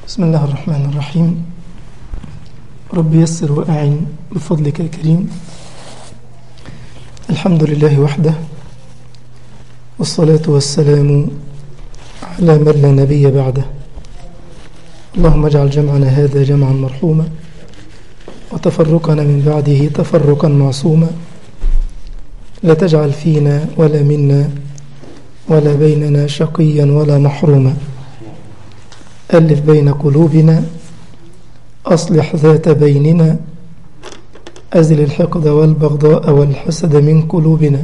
بسم الله الرحمن الرحيم رب يسر وأعن بفضلك يا كريم الحمد لله وحده والصلاة والسلام على من لا نبي بعده اللهم اجعل جمعنا هذا جمعا مرحوما وتفرقنا من بعده تفرقا معصوما لا تجعل فينا ولا منا ولا بيننا شقيا ولا محروما ألف بين قلوبنا أصلح ذات بيننا أزل الحقد والبغضاء والحسد من قلوبنا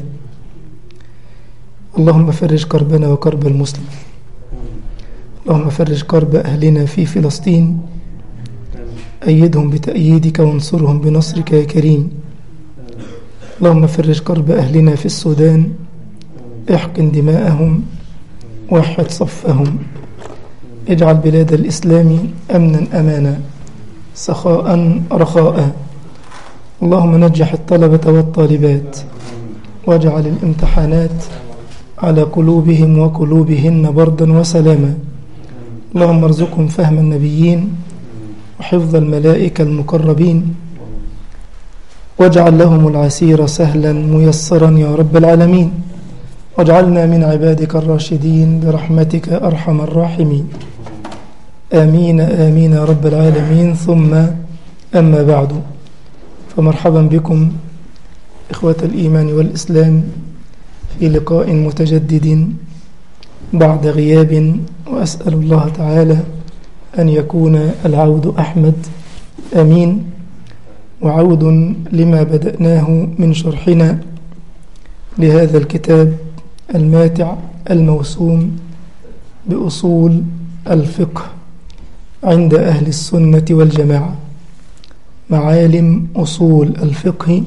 اللهم فرج كربنا وكرب المسلم اللهم فرج كرب أهلنا في فلسطين أيدهم بتأييدك وانصرهم بنصرك يا كريم اللهم فرج كرب أهلنا في السودان احقن دماءهم وحد صفهم اجعل بلاد الإسلام أمنا أمانا سخاء رخاء اللهم نجح الطلبة والطالبات واجعل الامتحانات على قلوبهم وقلوبهن بردا وسلاما اللهم ارزقهم فهم النبيين وحفظ الملائكة المقربين واجعل لهم العسير سهلا ميسرا يا رب العالمين واجعلنا من عبادك الراشدين برحمتك أرحم الراحمين آمين آمين يا رب العالمين ثم أما بعد فمرحبا بكم إخوة الإيمان والإسلام في لقاء متجدد بعد غياب وأسأل الله تعالى أن يكون العود أحمد آمين وعود لما بدأناه من شرحنا لهذا الكتاب الماتع الموسوم بأصول الفقه عند أهل السنة والجماعة معالم أصول الفقه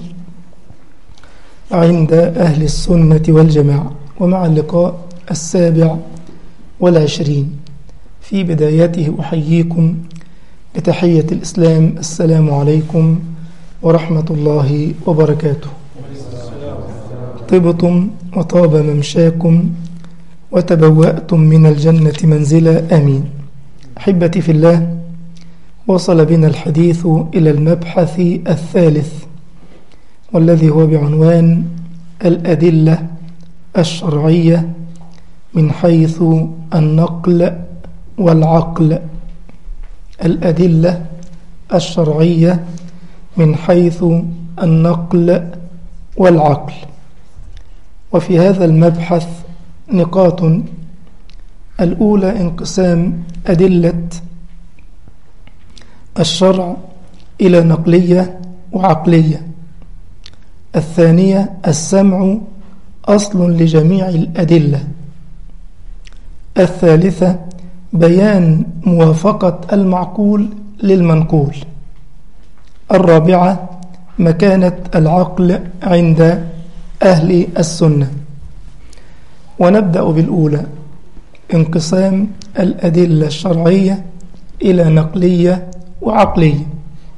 عند أهل السنة والجماعة ومع اللقاء السابع والعشرين في بدايته أحييكم بتحية الإسلام السلام عليكم ورحمة الله وبركاته طبتم وطاب ممشاكم وتبوأتم من الجنة منزلا آمين أحبتي في الله وصل بنا الحديث إلى المبحث الثالث والذي هو بعنوان الأدلة الشرعية من حيث النقل والعقل الأدلة الشرعية من حيث النقل والعقل وفي هذا المبحث نقاط الأولى انقسام أدلة الشرع إلى نقلية وعقلية الثانية السمع أصل لجميع الأدلة الثالثة بيان موافقة المعقول للمنقول الرابعة مكانة العقل عند أهل السنة ونبدأ بالأولى انقسام الأدلة الشرعية إلى نقلية وعقلية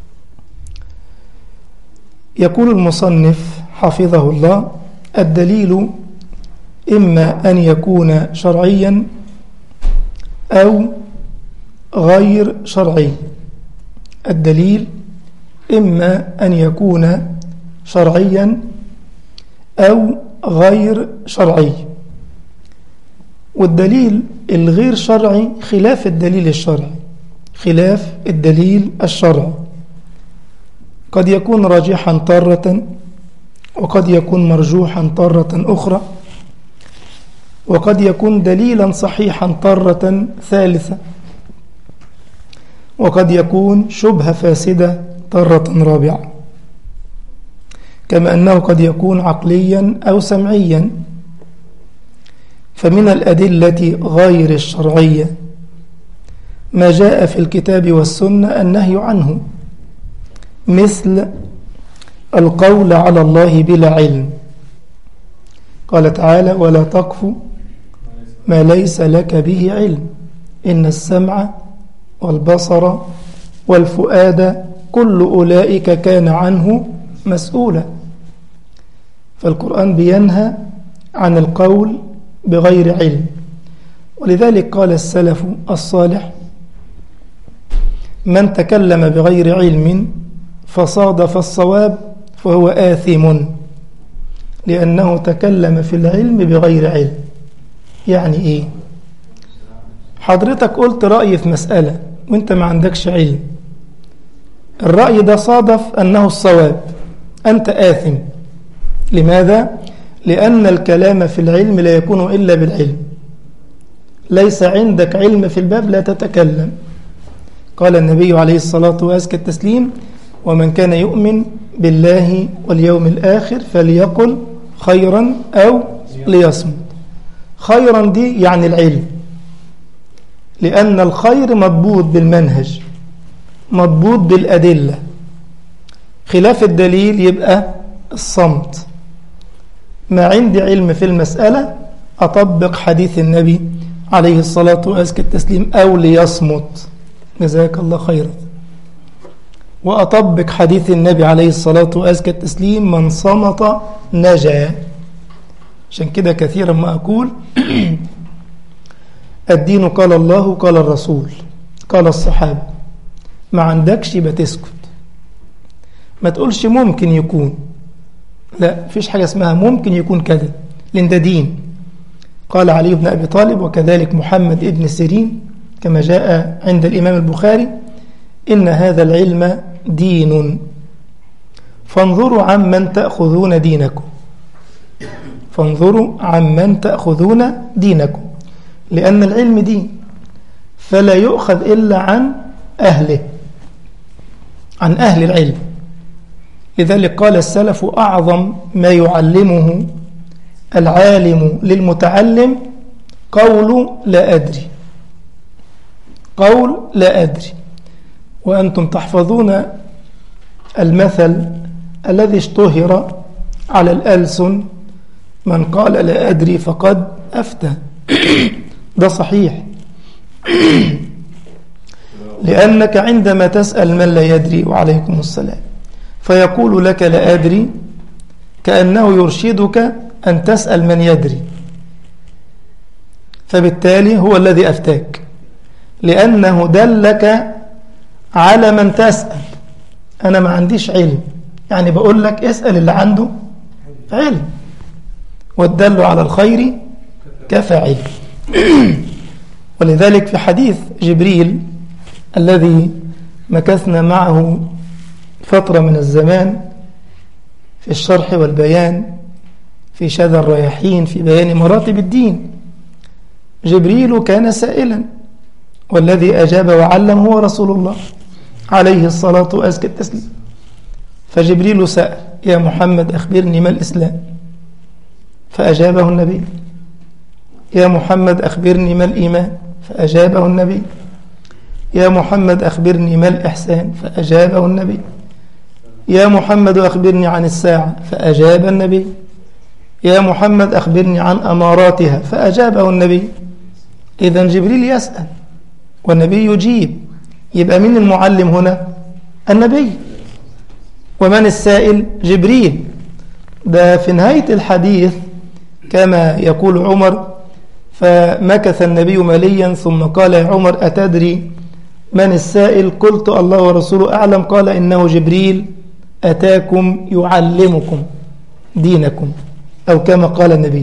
يقول المصنف حفظه الله الدليل إما أن يكون شرعيا أو غير شرعي الدليل إما أن يكون شرعيا أو غير شرعي والدليل الغير شرعي خلاف الدليل الشرعي خلاف الدليل الشرعي قد يكون راجحا طارة وقد يكون مرجوحا طارة أخرى وقد يكون دليلا صحيحا طارة ثالثة وقد يكون شبهة فاسدة طارة رابعة كما أنه قد يكون عقليا أو سمعيا فمن الأدلة غير الشرعية ما جاء في الكتاب والسنة النهي عنه مثل القول على الله بلا علم قال تعالى ولا تقف ما ليس لك به علم إن السمع والبصر والفؤاد كل أولئك كان عنه مسؤولا فالقرآن بينهى عن القول بغير علم ولذلك قال السلف الصالح من تكلم بغير علم فصادف الصواب فهو آثم لأنه تكلم في العلم بغير علم يعني إيه حضرتك قلت رأي في مسألة وانت ما عندكش علم الرأي ده صادف أنه الصواب أنت آثم لماذا؟ لأن الكلام في العلم لا يكون إلا بالعلم ليس عندك علم في الباب لا تتكلم قال النبي عليه الصلاة وأزكى التسليم ومن كان يؤمن بالله واليوم الآخر فليقل خيرا أو ليصمت خيرا دي يعني العلم لأن الخير مضبوط بالمنهج مضبوط بالأدلة خلاف الدليل يبقى الصمت ما عندي علم في المسألة أطبق حديث النبي عليه الصلاة وأزكى التسليم أو ليصمت جزاك الله خيرا وأطبق حديث النبي عليه الصلاة وأزكى التسليم من صمت نجا عشان كده كثيرا ما أقول الدين قال الله قال الرسول قال الصحابة ما عندكش يبقى تسكت ما تقولش ممكن يكون لا فيش حاجة اسمها ممكن يكون كذا لأن ده دين قال علي بن أبي طالب وكذلك محمد ابن سيرين كما جاء عند الإمام البخاري إن هذا العلم دين فانظروا عمن تأخذون دينكم فانظروا عمن تأخذون دينكم لأن العلم دين فلا يؤخذ إلا عن أهله عن أهل العلم لذلك قال السلف أعظم ما يعلمه العالم للمتعلم قول لا أدري قول لا أدري وأنتم تحفظون المثل الذي اشتهر على الألسن من قال لا أدري فقد أفتى ده صحيح لأنك عندما تسأل من لا يدري وعليكم السلام فيقول لك لا أدري كأنه يرشدك أن تسأل من يدري فبالتالي هو الذي أفتاك لأنه دلك على من تسأل أنا ما عنديش علم يعني بقول لك اسأل اللي عنده علم والدل على الخير كفاعل ولذلك في حديث جبريل الذي مكثنا معه فترة من الزمان في الشرح والبيان في شذا الرياحين في بيان مراتب الدين جبريل كان سائلا والذي أجاب وعلم هو رسول الله عليه الصلاة وأزكى التسليم فجبريل سأل يا محمد أخبرني ما الإسلام فأجابه النبي يا محمد أخبرني ما الإيمان فأجابه النبي يا محمد أخبرني ما الإحسان فأجابه النبي يا محمد أخبرني عن الساعة فأجاب النبي يا محمد أخبرني عن أماراتها فأجابه النبي إذا جبريل يسأل والنبي يجيب يبقى من المعلم هنا النبي ومن السائل جبريل ده في نهاية الحديث كما يقول عمر فمكث النبي مليا ثم قال يا عمر أتدري من السائل قلت الله ورسوله أعلم قال إنه جبريل أتاكم يعلمكم دينكم أو كما قال النبي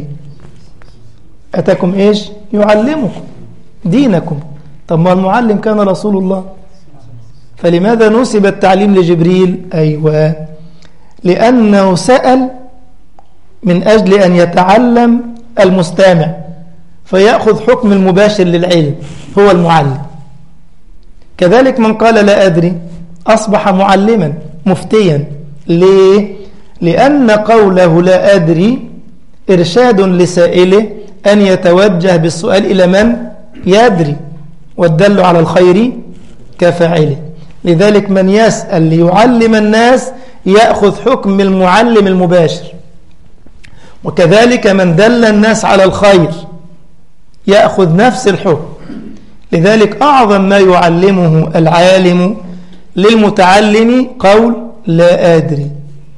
أتاكم إيش يعلمكم دينكم طب ما المعلم كان رسول الله فلماذا نسب التعليم لجبريل أيوة لأنه سأل من أجل أن يتعلم المستمع فيأخذ حكم المباشر للعلم هو المعلم كذلك من قال لا أدري أصبح معلما مفتيا ليه؟ لأن قوله لا أدري إرشاد لسائله أن يتوجه بالسؤال إلى من يدري والدل على الخير كفاعله لذلك من يسأل ليعلم الناس يأخذ حكم المعلم المباشر وكذلك من دل الناس على الخير يأخذ نفس الحكم لذلك أعظم ما يعلمه العالم للمتعلم قول لا أدري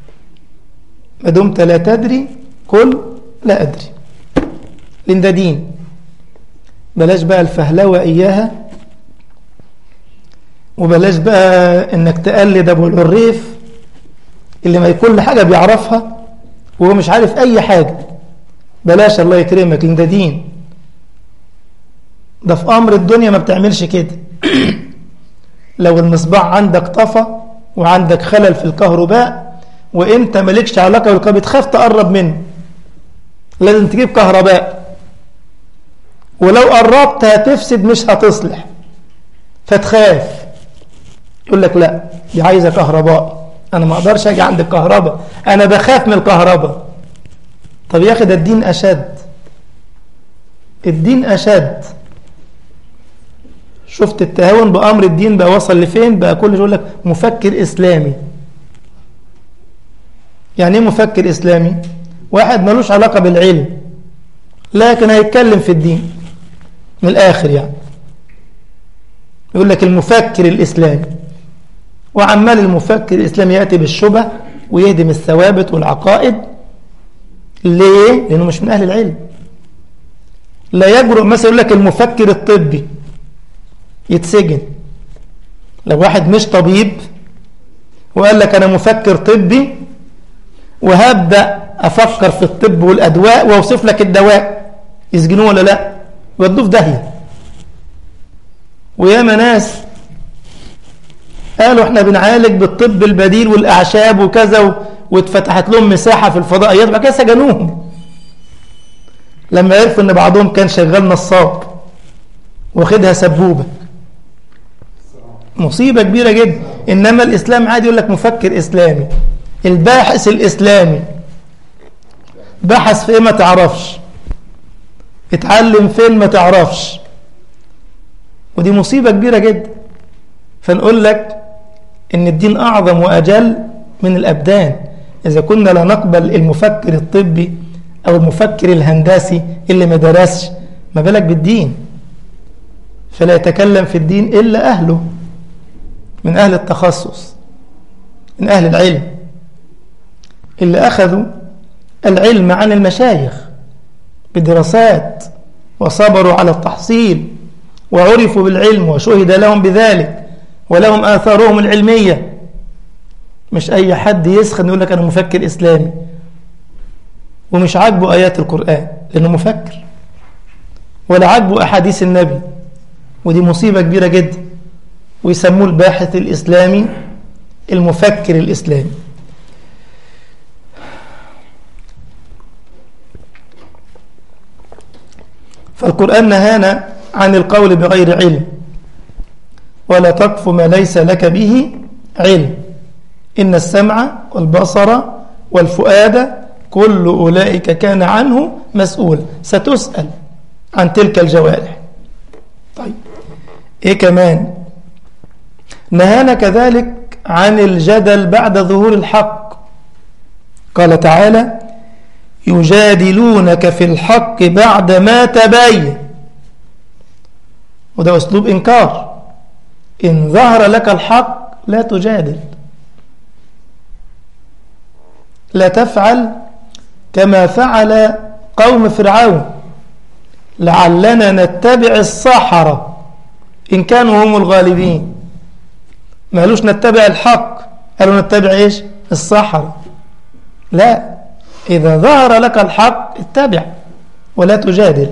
ما دمت لا تدري قل لا أدري لأن ده دين بلاش بقى الفهلوة إياها وبلاش بقى انك تقلد ابو العريف اللي ما كل حاجة بيعرفها وهو مش عارف اي حاجة بلاش الله يكرمك لان ده دين ده في امر الدنيا ما بتعملش كده لو المصباح عندك طفى وعندك خلل في الكهرباء وانت مالكش علاقة بالكهرباء بتخاف تقرب منه لازم تجيب كهرباء ولو قربت هتفسد مش هتصلح فتخاف يقول لك لا دي عايزة كهرباء انا ما اقدرش اجي عند الكهرباء انا بخاف من الكهرباء طب يا اخي ده الدين اشد الدين اشد شفت التهاون بامر الدين بقى وصل لفين بقى كل يقول لك مفكر اسلامي يعني ايه مفكر اسلامي واحد ملوش علاقه بالعلم لكن هيتكلم في الدين من الاخر يعني يقول لك المفكر الاسلامي وعمال المفكر الاسلامي ياتي بالشبه ويهدم الثوابت والعقائد ليه لانه مش من اهل العلم لا يجرؤ مثلا يقول لك المفكر الطبي يتسجن لو واحد مش طبيب وقال لك أنا مفكر طبي وهبدأ أفكر في الطب والأدواء وأوصف لك الدواء يسجنوه ولا لا يودوه في داهية وياما ناس قالوا احنا بنعالج بالطب البديل والأعشاب وكذا واتفتحت لهم مساحة في الفضائيات بعد كده سجنوهم لما عرفوا ان بعضهم كان شغال نصاب واخدها سبوبه مصيبة كبيرة جدا إنما الإسلام عادي يقول لك مفكر إسلامي الباحث الإسلامي بحث في إيه ما تعرفش اتعلم فين ما تعرفش ودي مصيبة كبيرة جدا فنقول لك إن الدين أعظم وأجل من الأبدان إذا كنا لا نقبل المفكر الطبي أو المفكر الهندسي اللي ما درسش ما بالك بالدين فلا يتكلم في الدين إلا أهله من أهل التخصص من أهل العلم اللي أخذوا العلم عن المشايخ بدراسات وصبروا على التحصيل وعرفوا بالعلم وشهد لهم بذلك ولهم آثارهم العلمية مش أي حد يسخن يقول لك أنا مفكر إسلامي ومش عاجبه آيات القرآن لأنه مفكر ولا عاجبه أحاديث النبي ودي مصيبة كبيرة جدا ويسموه الباحث الإسلامي المفكر الإسلامي فالقرآن نهانا عن القول بغير علم ولا تقف ما ليس لك به علم إن السمع والبصر والفؤاد كل أولئك كان عنه مسؤول ستسأل عن تلك الجوارح طيب إيه كمان نهانا كذلك عن الجدل بعد ظهور الحق قال تعالى يجادلونك في الحق بعد ما تبين وده أسلوب إنكار إن ظهر لك الحق لا تجادل لا تفعل كما فعل قوم فرعون لعلنا نتبع السحرة إن كانوا هم الغالبين ما قالوش نتبع الحق قالوا نتبع إيش السحرة لا إذا ظهر لك الحق اتبع ولا تجادل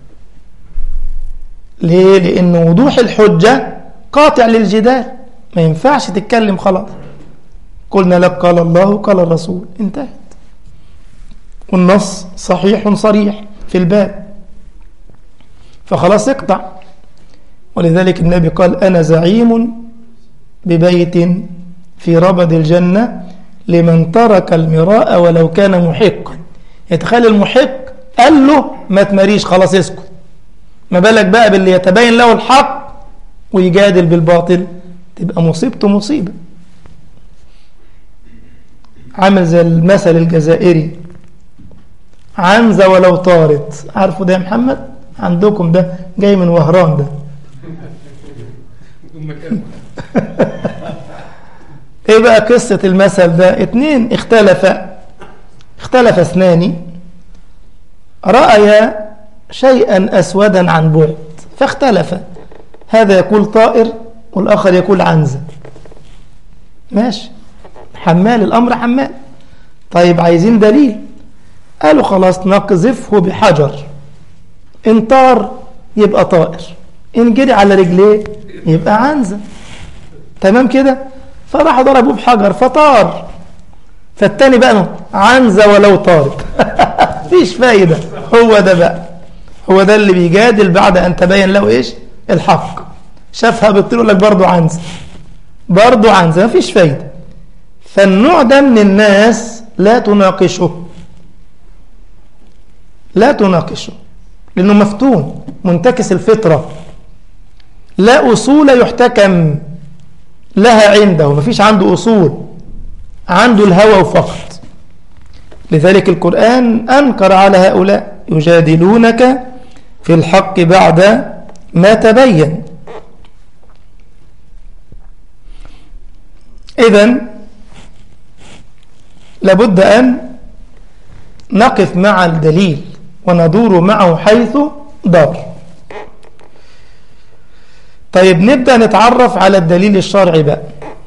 ليه؟ لأن وضوح الحجة قاطع للجدال ما ينفعش تتكلم خلاص قلنا لك قال الله قال الرسول انتهت والنص صحيح صريح في الباب فخلاص اقطع ولذلك النبي قال أنا زعيم ببيت في ربد الجنة لمن ترك المراء ولو كان محقا يتخيل المحق قال له ما تماريش خلاص اسكت ما بالك بقى باللي يتبين له الحق ويجادل بالباطل تبقى مصيبته مصيبة عامل زي المثل الجزائري عنزة ولو طارت عارفوا ده يا محمد عندكم ده جاي من وهران ده ايه بقى قصة المثل ده اتنين اختلف اختلف اثنان رأيا شيئا أسودا عن بعد فاختلف هذا يقول طائر والآخر يقول عنزة ماشي حمال الأمر حمال طيب عايزين دليل قالوا خلاص نقذفه بحجر إن طار يبقى طائر إن جري على رجليه يبقى عنزة تمام كده فراحوا ضربوه بحجر فطار فالتاني بقى عنزة ولو طارت مفيش فايدة هو ده بقى هو ده اللي بيجادل بعد أن تبين له إيش الحق شافها بتطير لك برضه عنزة برضه عنزة مفيش فايدة فالنوع ده من الناس لا تناقشه لا تناقشه لأنه مفتون منتكس الفطرة لا أصول يحتكم لها عنده مفيش عنده أصول عنده الهوى فقط لذلك القرآن أنكر على هؤلاء يجادلونك في الحق بعد ما تبين إذا لابد أن نقف مع الدليل وندور معه حيث دار طيب نبدأ نتعرف على الدليل الشرعي بقى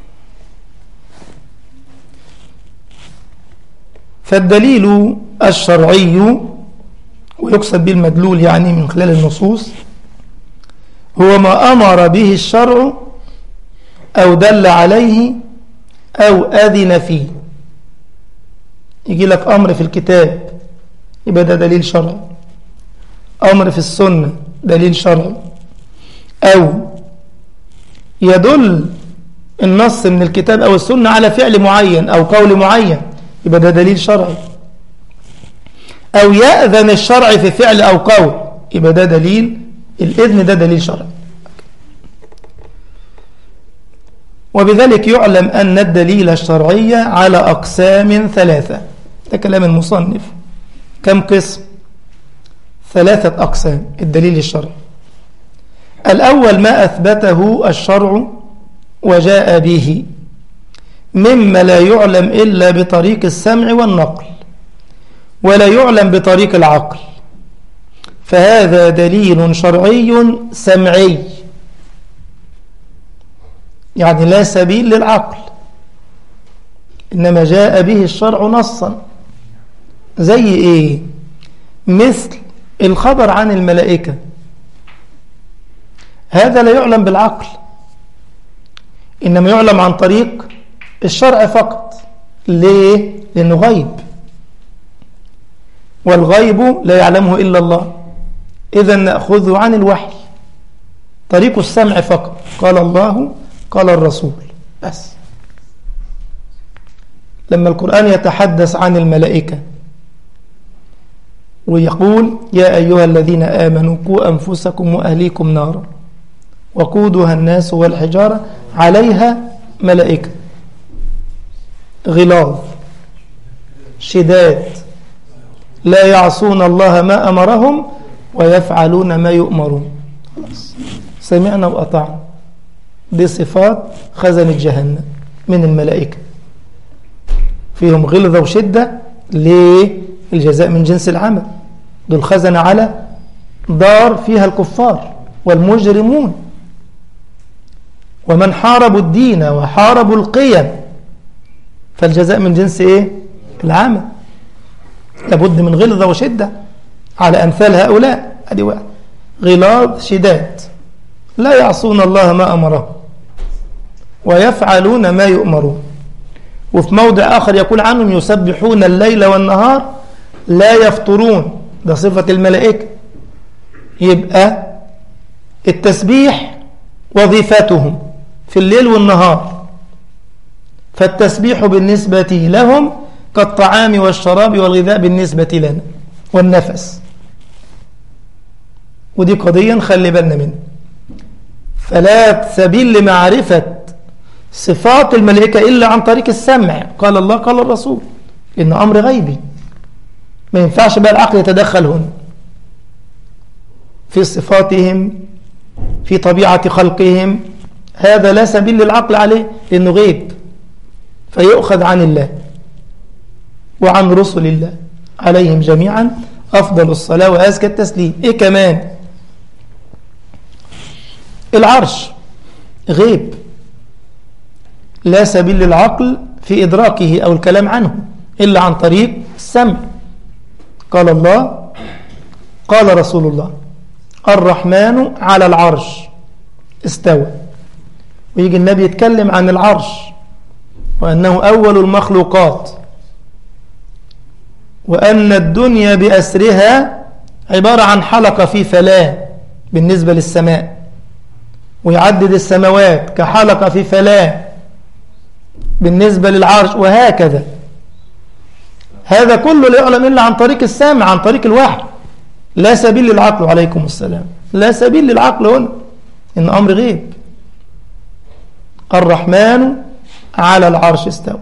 فالدليل الشرعي ويقصد به المدلول يعني من خلال النصوص هو ما أمر به الشرع أو دل عليه أو أذن فيه يجي لك أمر في الكتاب يبقى ده دليل شرعي أمر في السنة دليل شرعي أو يدل النص من الكتاب أو السنة على فعل معين أو قول معين يبقى ده دليل شرعي أو يأذن الشرع في فعل أو قول يبقى ده دليل الإذن ده دليل شرعي وبذلك يعلم أن الدليل الشرعي على أقسام ثلاثة ده كلام المصنف كم قسم ثلاثة أقسام الدليل الشرعي الأول ما أثبته الشرع وجاء به مما لا يعلم إلا بطريق السمع والنقل ولا يعلم بطريق العقل فهذا دليل شرعي سمعي يعني لا سبيل للعقل إنما جاء به الشرع نصا زي إيه مثل الخبر عن الملائكة هذا لا يعلم بالعقل إنما يعلم عن طريق الشرع فقط ليه؟ لأنه غيب والغيب لا يعلمه إلا الله إذا نأخذه عن الوحي طريق السمع فقط قال الله قال الرسول بس لما القرآن يتحدث عن الملائكة ويقول يا أيها الذين آمنوا قوا أنفسكم وأهليكم نارا وقودها الناس والحجارة عليها ملائكة غلاظ شداد لا يعصون الله ما أمرهم ويفعلون ما يؤمرون خلاص سمعنا وأطعنا دي صفات خزنة جهنم من الملائكة فيهم غلظة وشدة ليه الجزاء من جنس العمل دول خزن على دار فيها الكفار والمجرمون ومن حاربوا الدين وحاربوا القيم فالجزاء من جنس ايه العمل لابد من غلظة وشدة على أمثال هؤلاء هذه واحد غلاظ شداد لا يعصون الله ما أمره ويفعلون ما يؤمرون وفي موضع آخر يقول عنهم يسبحون الليل والنهار لا يفطرون ده صفة الملائكة يبقى التسبيح وظيفتهم في الليل والنهار فالتسبيح بالنسبة لهم كالطعام والشراب والغذاء بالنسبة لنا والنفس ودي قضية نخلي بالنا منها فلا سبيل لمعرفة صفات الملائكة إلا عن طريق السمع قال الله قال الرسول إن أمر غيبي ما ينفعش بقى العقل يتدخل هنا في صفاتهم في طبيعة خلقهم هذا لا سبيل للعقل عليه لأنه غيب فيؤخذ عن الله وعن رسل الله عليهم جميعا أفضل الصلاة وأزكى التسليم إيه كمان العرش غيب لا سبيل للعقل في إدراكه أو الكلام عنه إلا عن طريق السمع قال الله قال رسول الله الرحمن على العرش استوى ويجي النبي يتكلم عن العرش وأنه أول المخلوقات وأن الدنيا بأسرها عبارة عن حلقة في فلاة بالنسبة للسماء ويعدد السماوات كحلقة في فلاة بالنسبة للعرش وهكذا هذا كله لا يعلم إلا عن طريق السامع عن طريق الوحي لا سبيل للعقل عليكم السلام لا سبيل للعقل هنا إن أمر غيب الرحمن على العرش استوى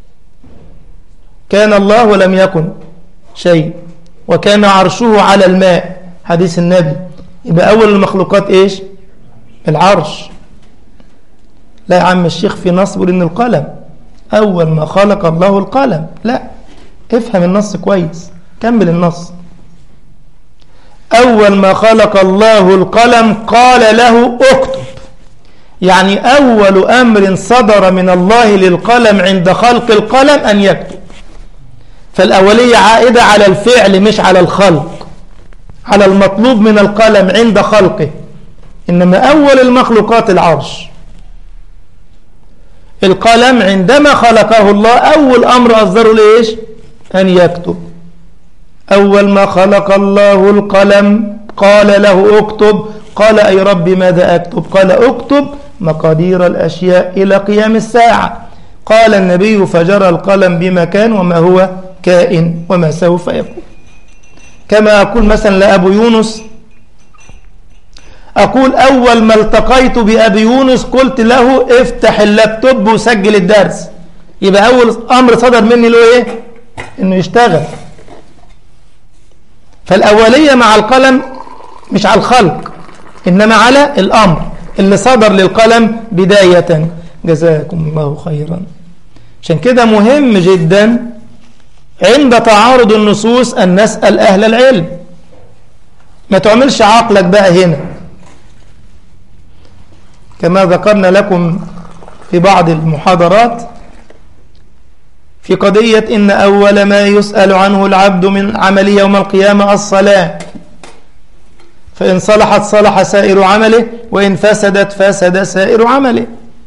كان الله ولم يكن شيء وكان عرشه على الماء حديث النبي يبقى أول المخلوقات إيش العرش لا يا عم الشيخ في نص بيقول إن القلم أول ما خلق الله القلم لا افهم النص كويس كمل النص أول ما خلق الله القلم قال له اكتب يعني أول أمر صدر من الله للقلم عند خلق القلم أن يكتب فالأولية عائدة على الفعل مش على الخلق على المطلوب من القلم عند خلقه إنما أول المخلوقات العرش القلم عندما خلقه الله أول أمر أصدره لإيش أن يكتب أول ما خلق الله القلم قال له اكتب قال أي رب ماذا أكتب قال اكتب مقادير الأشياء إلى قيام الساعة قال النبي فجرى القلم بما كان وما هو كائن وما سوف يكون كما أقول مثلا لأبو يونس أقول أول ما التقيت بأبي يونس قلت له افتح اللابتوب وسجل الدرس يبقى أول أمر صدر مني له إيه إنه يشتغل فالأولية مع القلم مش على الخلق إنما على الأمر اللي صدر للقلم بداية جزاكم الله خيرا عشان كده مهم جدا عند تعارض النصوص أن نسأل أهل العلم ما تعملش عقلك بقى هنا كما ذكرنا لكم في بعض المحاضرات في قضية إن أول ما يسأل عنه العبد من عمل يوم القيامة الصلاة فإن صلحت صلح سائر عمله وإن فسدت فسد سائر عمله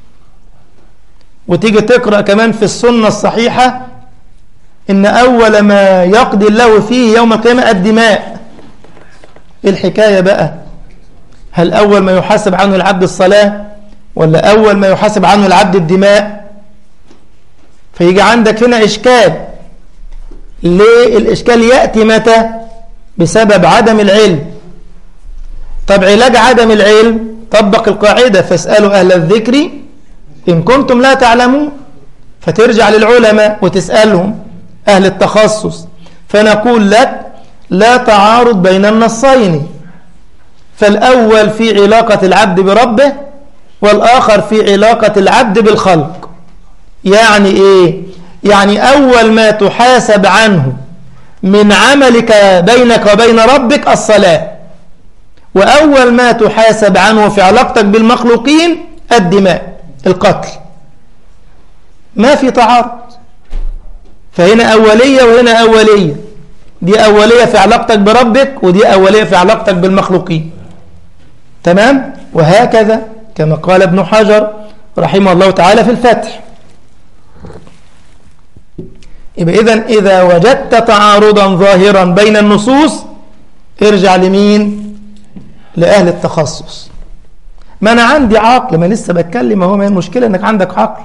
وتيجي تقرأ كمان في السنة الصحيحة إن أول ما يقضي الله فيه يوم القيامة الدماء إيه الحكاية بقى هل أول ما يحاسب عنه العبد الصلاة ولا أول ما يحاسب عنه العبد الدماء فيجي عندك هنا إشكال ليه الإشكال يأتي متى بسبب عدم العلم طب علاج عدم العلم طبق القاعدة فاسألوا أهل الذكر إن كنتم لا تعلمون فترجع للعلماء وتسألهم أهل التخصص فنقول لك لا تعارض بين النصين فالأول في علاقة العبد بربه والآخر في علاقة العبد بالخلق يعني إيه؟ يعني أول ما تحاسب عنه من عملك بينك وبين ربك الصلاة وأول ما تحاسب عنه في علاقتك بالمخلوقين الدماء القتل ما في تعارض فهنا أولية وهنا أولية دي أولية في علاقتك بربك ودي أولية في علاقتك بالمخلوقين تمام وهكذا كما قال ابن حجر رحمه الله تعالى في الفتح يبقى إذن إذا وجدت تعارضا ظاهرا بين النصوص ارجع لمين لأهل التخصص ما أنا عندي عقل ما لسه بتكلم اهو ما هي المشكلة أنك عندك عقل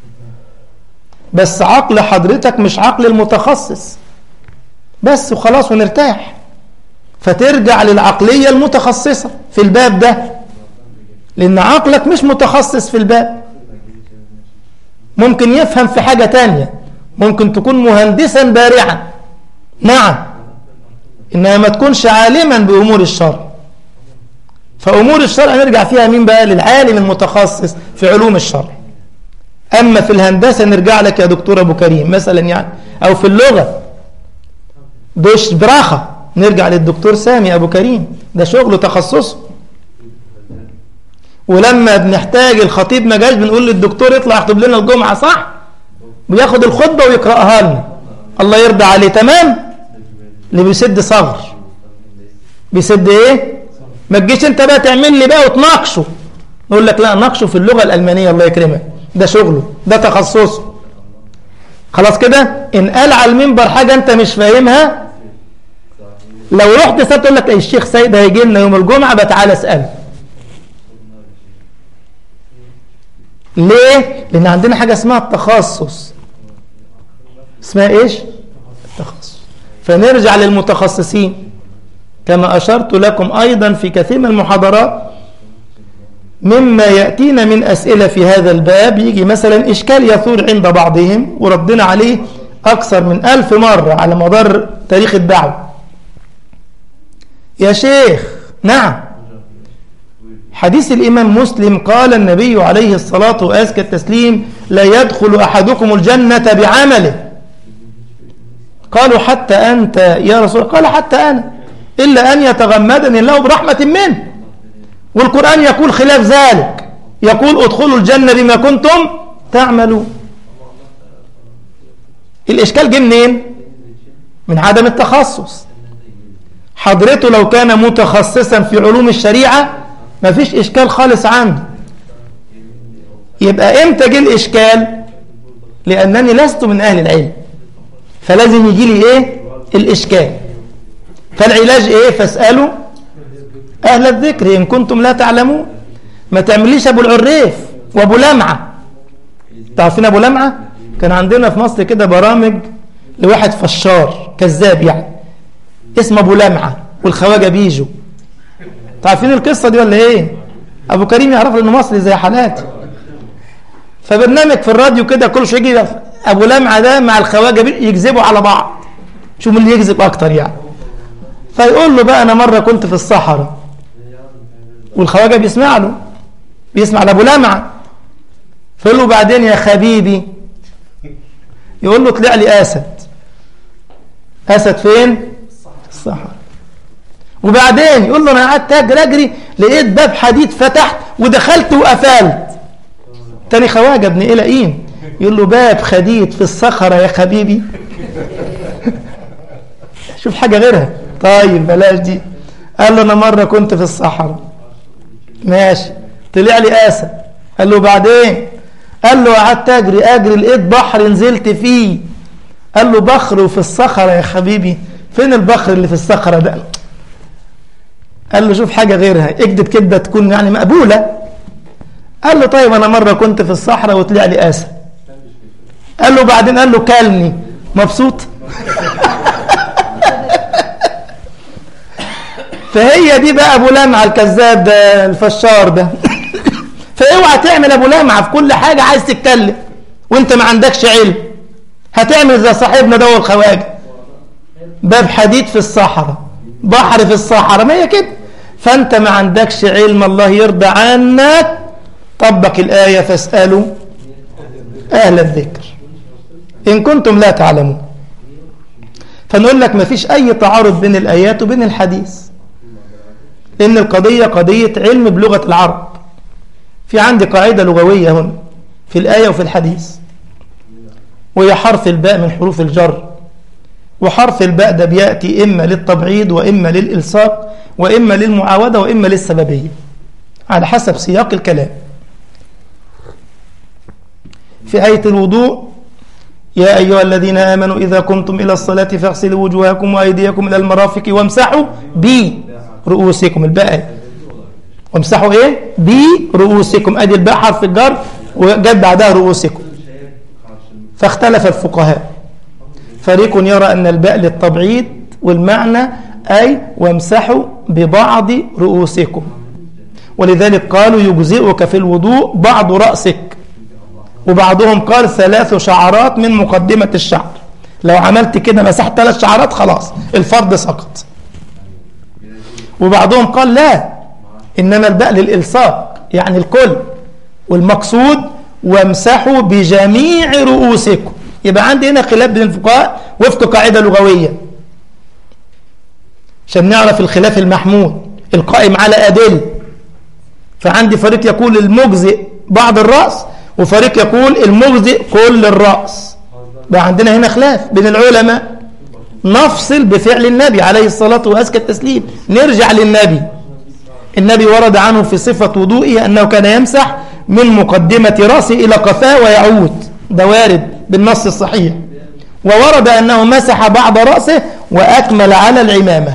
بس عقل حضرتك مش عقل المتخصص بس وخلاص ونرتاح فترجع للعقلية المتخصصة في الباب ده لأن عقلك مش متخصص في الباب ممكن يفهم في حاجة تانية ممكن تكون مهندسا بارعا نعم إنها ما تكونش عالما بأمور الشرع فأمور الشرع نرجع فيها مين بقى للعالم المتخصص في علوم الشرع أما في الهندسة نرجع لك يا دكتور أبو كريم مثلا يعني أو في اللغة دوش براخة نرجع للدكتور سامي أبو كريم ده شغله تخصصه ولما بنحتاج الخطيب ما جاش بنقول للدكتور اطلع اخطب لنا الجمعة صح بياخد الخطبة ويقرأها لنا الله يرضى عليه تمام اللي بيسد صغر بيسد ايه ما تجيش انت بقى تعمل لي بقى وتناقشه نقول لك لا ناقشه في اللغة الألمانية الله يكرمك ده شغله ده تخصصه خلاص كده ان قال على المنبر حاجة انت مش فاهمها لو رحت سألت تقول لك الشيخ سيد هيجي لنا يوم الجمعة بقى تعالى اسأله ليه؟ لأن عندنا حاجة اسمها التخصص اسمها إيش؟ التخصص فنرجع للمتخصصين كما أشرت لكم أيضا في كثير من المحاضرات مما يأتينا من أسئلة في هذا الباب يجي مثلا إشكال يثور عند بعضهم وردنا عليه أكثر من ألف مرة على مدار تاريخ الدعوة يا شيخ نعم حديث الإمام مسلم قال النبي عليه الصلاة وأزكى التسليم لا يدخل أحدكم الجنة بعمله قالوا حتى أنت يا رسول قال حتى أنا إلا أن يتغمدني الله برحمة منه والقرآن يقول خلاف ذلك يقول ادخلوا الجنة بما كنتم تعملون الإشكال جه منين من عدم التخصص حضرته لو كان متخصصا في علوم الشريعة ما فيش إشكال خالص عنده يبقى إمتى جه الإشكال لأنني لست من أهل العلم فلازم يجي لي إيه الإشكال فالعلاج إيه فاسألوا أهل الذكر إن كنتم لا تعلمون ما تعمليش أبو العريف وأبو لمعة تعرفين أبو لمعة كان عندنا في مصر كده برامج لواحد فشار كذاب يعني اسمه أبو لمعة والخواجة بيجوا تعرفين القصة دي ولا إيه أبو كريم يعرف إنه مصري زي حالاتي فبرنامج في الراديو كده كل شويه يجي أبو لمعة ده مع الخواجة يكذبوا على بعض شوف اللي يكذب أكتر يعني فيقول له بقى أنا مرة كنت في الصحراء والخواجة بيسمع له بيسمع لأبو لمعة فيقول له بعدين يا خبيبي يقول له طلع لي أسد أسد فين؟ في الصحراء وبعدين يقول له أنا قعدت أجري أجري لقيت باب حديد فتحت ودخلت وقفلت تاني خواجة ابن إلقيم يقول له باب حديد في الصخرة يا حبيبي شوف حاجة غيرها طيب بلاش دي قال له أنا مرة كنت في الصحراء ماشي طلع لي أسد قال له بعدين قال له قعدت أجري أجري لقيت بحر نزلت فيه قال له بخر وفي الصخرة يا حبيبي فين البخر اللي في الصخرة ده قال له شوف حاجة غيرها اكذب كده تكون يعني مقبولة قال له طيب أنا مرة كنت في الصحراء وطلع لي أسد قال له بعدين قال له كلني مبسوط فهي دي بقى ابو لمعه الكذاب ده الفشار ده فاوعى تعمل ابو لمعه في كل حاجه عايز تتكلم وانت ما عندكش علم هتعمل زي صاحبنا ده والخواجه باب حديد في الصحراء بحر في الصحراء ما هي كده فانت ما عندكش علم الله يرضى عنك طبق الايه فاسالوا اهل الذكر ان كنتم لا تعلمون فنقول لك ما فيش اي تعارض بين الايات وبين الحديث إن القضية قضية علم بلغة العرب في عندي قاعدة لغوية هنا في الآية وفي الحديث وهي حرف الباء من حروف الجر وحرف الباء ده بيأتي إما للتبعيض وإما للإلصاق وإما للمعاودة وإما للسببية على حسب سياق الكلام في آية الوضوء يا أيها الذين آمنوا إذا قمتم إلى الصلاة فاغسلوا وجوهكم وأيديكم إلى المرافق وامسحوا بي رؤوسكم الباء وامسحوا ايه برؤوسكم ادي الباء حرف الجر وجت بعدها رؤوسكم فاختلف الفقهاء فريق يرى ان الباء للتبعيض والمعنى اي وامسحوا ببعض رؤوسكم ولذلك قالوا يجزئك في الوضوء بعض رأسك وبعضهم قال ثلاث شعرات من مقدمة الشعر لو عملت كده مسحت ثلاث شعرات خلاص الفرض سقط وبعضهم قال لا إنما الباء للإلصاق يعني الكل والمقصود وامسحوا بجميع رؤوسكم يبقى عندي هنا خلاف بين الفقهاء وفق قاعدة لغوية عشان نعرف الخلاف المحمود القائم على أدل فعندي فريق يقول المجزئ بعض الرأس وفريق يقول المجزئ كل الرأس بقى عندنا هنا خلاف بين العلماء نفصل بفعل النبي عليه الصلاة وأزكى التسليم نرجع للنبي النبي ورد عنه في صفة وضوئه أنه كان يمسح من مقدمة رأسه إلى قفاه ويعود ده وارد بالنص الصحيح وورد أنه مسح بعض رأسه وأكمل على العمامة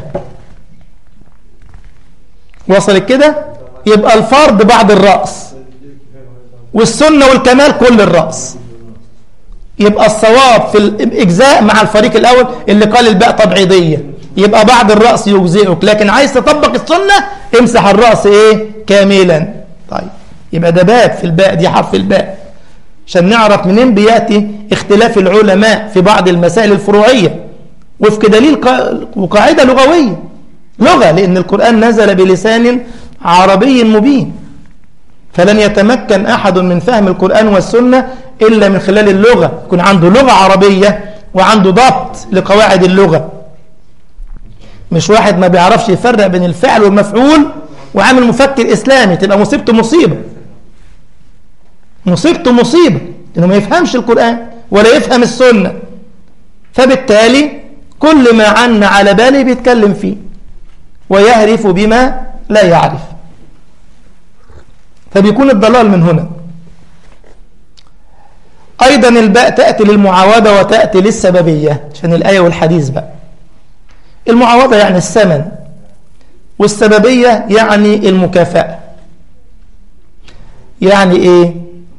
وصل كده يبقى الفرض بعد الرأس والسنة والكمال كل الرأس يبقى الصواب في الإجزاء مع الفريق الأول اللي قال الباء تبعيضية يبقى بعد الرأس يجزئك لكن عايز تطبق السنة امسح الرأس ايه كاملا طيب يبقى ده باب في الباء دي حرف الباء عشان نعرف منين بياتي اختلاف العلماء في بعض المسائل الفروعية وفق دليل وقاعدة لغوية لغة لأن القرآن نزل بلسان عربي مبين فلن يتمكن أحد من فهم القرآن والسنة إلا من خلال اللغة يكون عنده لغة عربية وعنده ضبط لقواعد اللغة مش واحد ما بيعرفش يفرق بين الفعل والمفعول وعامل مفكر إسلامي تبقى مصيبته مصيبة مصيبته مصيبة إنه ما يفهمش القرآن ولا يفهم السنة فبالتالي كل ما عنا على باله بيتكلم فيه ويهرف بما لا يعرف فبيكون الضلال من هنا أيضا الباء تأتي للمعاوضة وتأتي للسببية عشان الآية والحديث بقى المعاوضة يعني الثمن والسببية يعني المكافأة يعني إيه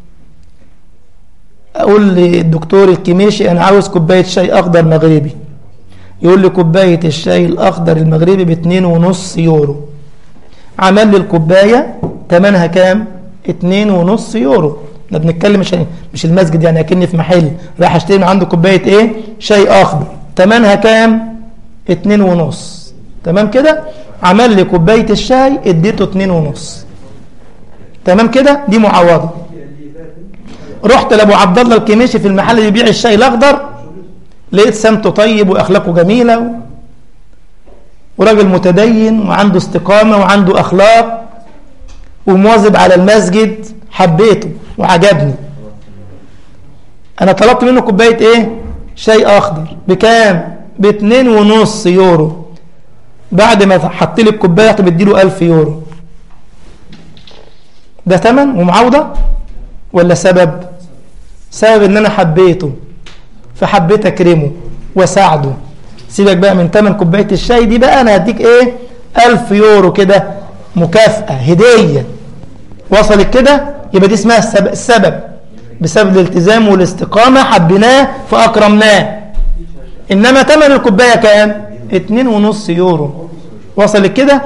أقول للدكتور الكميشي أنا عاوز كوباية شاي أخضر مغربي يقول لي كوباية الشاي الأخضر المغربي باتنين ونص يورو عمل لي الكوباية تمنها كام اتنين ونص يورو احنا بنتكلم مش مش المسجد يعني اكني في محل راح اشتري من عنده كوبايه ايه شاي اخضر تمنها كام اتنين ونص تمام كده عمل لي كوبايه الشاي اديته اتنين ونص تمام كده دي معوضه رحت لابو عبد الله الكميشي في المحل اللي بيبيع الشاي الاخضر لقيت سمته طيب واخلاقه جميله و... وراجل متدين وعنده استقامه وعنده اخلاق ومواظب على المسجد حبيته وعجبني انا طلبت منه كوبايه ايه شاي اخضر بكام باتنين ونص يورو بعد ما حط لي الكوبايه رحت بديله 1000 يورو ده ثمن ومعوضه ولا سبب سبب ان انا حبيته فحبيت اكرمه واساعده سيبك بقى من ثمن كوبايه الشاي دي بقى انا هديك ايه 1000 يورو كده مكافاه هديه وصلت كده يبقى دي اسمها السبب, السبب بسبب الالتزام والاستقامة حبيناه فأكرمناه إنما ثمن الكوباية كام؟ اتنين ونص يورو وصلت كده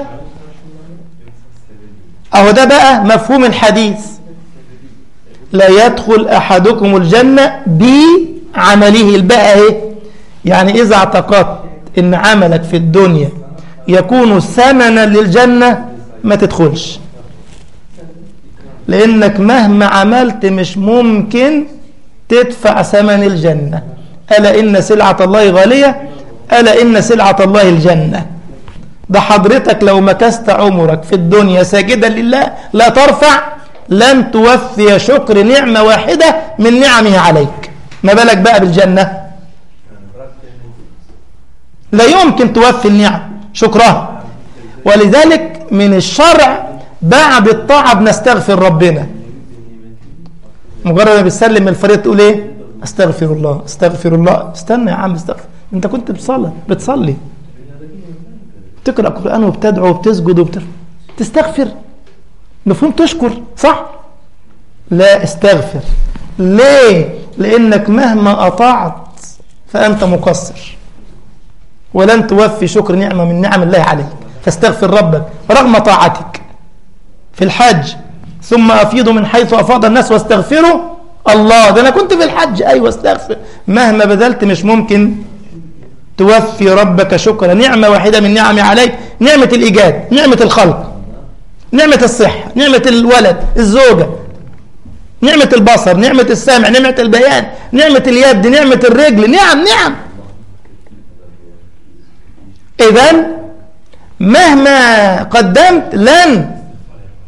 أهو ده بقى مفهوم الحديث لا يدخل أحدكم الجنة بعمله الباء اهي يعني إذا اعتقدت إن عملك في الدنيا يكون ثمنا للجنة ما تدخلش لأنك مهما عملت مش ممكن تدفع ثمن الجنة ألا إن سلعة الله غالية ألا إن سلعة الله الجنة ده حضرتك لو مكست عمرك في الدنيا ساجدا لله لا ترفع لن توفي شكر نعمة واحدة من نعمه عليك ما بالك بقى بالجنة لا يمكن توفي النعم شكرها ولذلك من الشرع بعد الطاعة بنستغفر ربنا مجرد ما بتسلم من الفريق تقول ايه استغفر الله استغفر الله استنى يا عم استغفر انت كنت بتصلي بتصلي تقرا قران وبتدعو وبتسجد وبتر تستغفر مفهوم تشكر صح لا استغفر ليه لانك مهما اطعت فانت مقصر ولن توفي شكر نعمه من نعم الله عليك فاستغفر ربك رغم طاعتك في الحج ثم أفيضوا من حيث أفاض الناس واستغفروا الله ده أنا كنت في الحج أيوة استغفر مهما بذلت مش ممكن توفي ربك شكرا نعمة واحدة من نعم عليك نعمة الإيجاد نعمة الخلق نعمة الصحة نعمة الولد الزوجة نعمة البصر نعمة السمع نعمة البيان نعمة اليد نعمة الرجل نعم نعم إذا مهما قدمت لن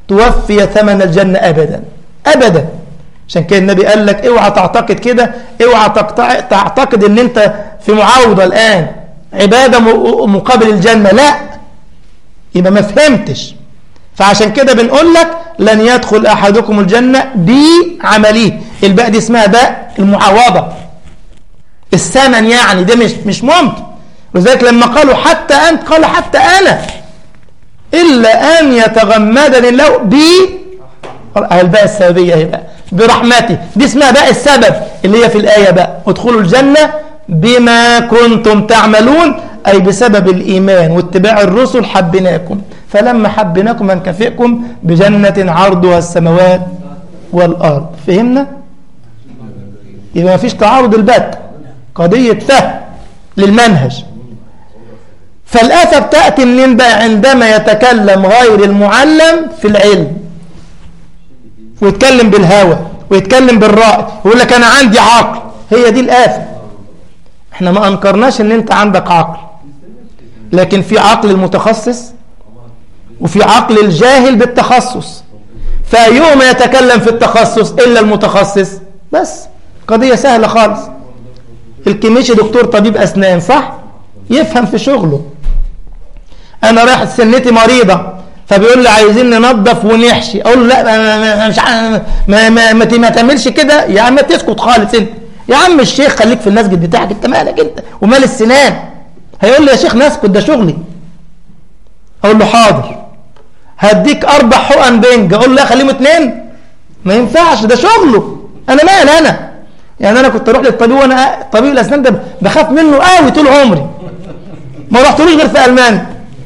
توفي ثمن الجنة أبدا أبدا عشان كده النبي قال لك اوعى تعتقد كده اوعى تقطع- تعتقد ان انت في معاوضة الآن عبادة م- مقابل الجنة لا يبقى ما فهمتش فعشان كده بنقول لك لن يدخل أحدكم الجنة بعمله الباء دي اسمها باء المعاوضة الثمن يعني ده مش مش ممكن ولذلك لما قالوا حتى أنت قال حتى أنا إلا أن يتغمدني الله ب الباء السببية هي بقى برحمته دي اسمها باء السبب اللي هي في الآية بقى ادخلوا الجنة بما كنتم تعملون أي بسبب الإيمان واتباع الرسل حبناكم فلما حبناكم هنكافئكم بجنة عرضها السماوات والأرض فهمنا؟ يبقى ما فيش تعارض البت قضية فهم للمنهج فالآفة بتأتي منين بقى عندما يتكلم غير المعلم في العلم ويتكلم بالهوى ويتكلم بالرأي يقول لك أنا عندي عقل هي دي الآفة احنا ما أنكرناش ان انت عندك عقل لكن في عقل المتخصص وفي عقل الجاهل بالتخصص فيوم يتكلم في التخصص إلا المتخصص بس قضية سهلة خالص الكميشي دكتور طبيب أسنان صح يفهم في شغله أنا رايح سنتي مريضة فبيقول لي عايزين ننظف ونحشي أقول له لا ما ما مش ع- ما ما, ما, ت- ما تعملش كده يا عم تسكت خالص انت يا عم الشيخ خليك في المسجد بتاعك انت مالك انت ومال السنان هيقول لي يا شيخ نسكت ده شغلي اقول له حاضر هديك اربع حقن بنج اقول له لا خليهم اتنين ما ينفعش ده شغله انا مال انا يعني انا كنت اروح للطبيب وانا طبيب الاسنان ده بخاف منه قوي طول عمري ما رحتلوش غير في المانيا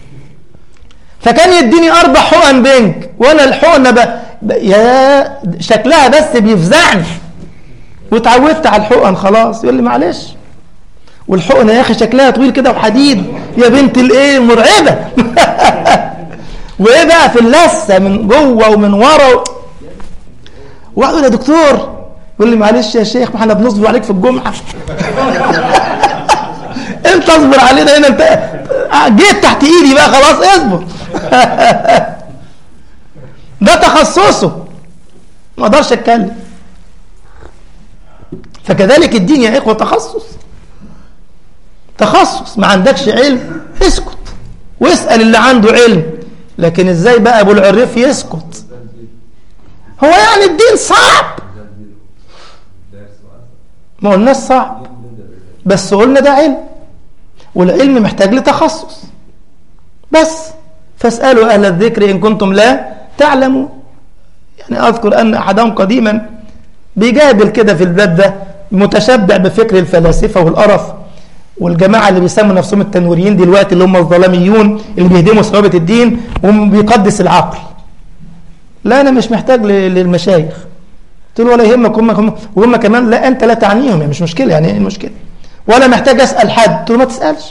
فكان يديني اربع حقن بنج وانا الحقنه ب... ب... يا شكلها بس بيفزعني واتعودت على الحقن خلاص يقول لي معلش والحقنه يا اخي شكلها طويل كده وحديد يا بنت الايه مرعبه وايه بقى في اللثه من جوه ومن ورا واقول يا دكتور يقول لي معلش يا شيخ ما احنا بنصبر عليك في الجمعه انت اصبر علينا هنا انت جيت تحت ايدي بقى خلاص اصبر ده تخصصه ما اقدرش اتكلم فكذلك الدين يا اخوه تخصص تخصص ما عندكش علم اسكت واسال اللي عنده علم لكن ازاي بقى ابو العريف يسكت هو يعني الدين صعب ما قلناش صعب بس قلنا ده علم والعلم محتاج لتخصص بس فاسألوا أهل الذكر إن كنتم لا تعلموا يعني أذكر أن أحدهم قديما بيجادل كده في البلاد ده متشبع بفكر الفلاسفة والقرف والجماعة اللي بيسموا نفسهم التنويريين دلوقتي اللي هم الظلاميون اللي بيهدموا ثوابت الدين وبيقدس العقل لا أنا مش محتاج ل- للمشايخ قلت له ولا يهمك هم هم وهم كمان لا أنت لا تعنيهم يعني مش مشكلة يعني إيه المشكلة ولا محتاج أسأل حد قلت له ما تسألش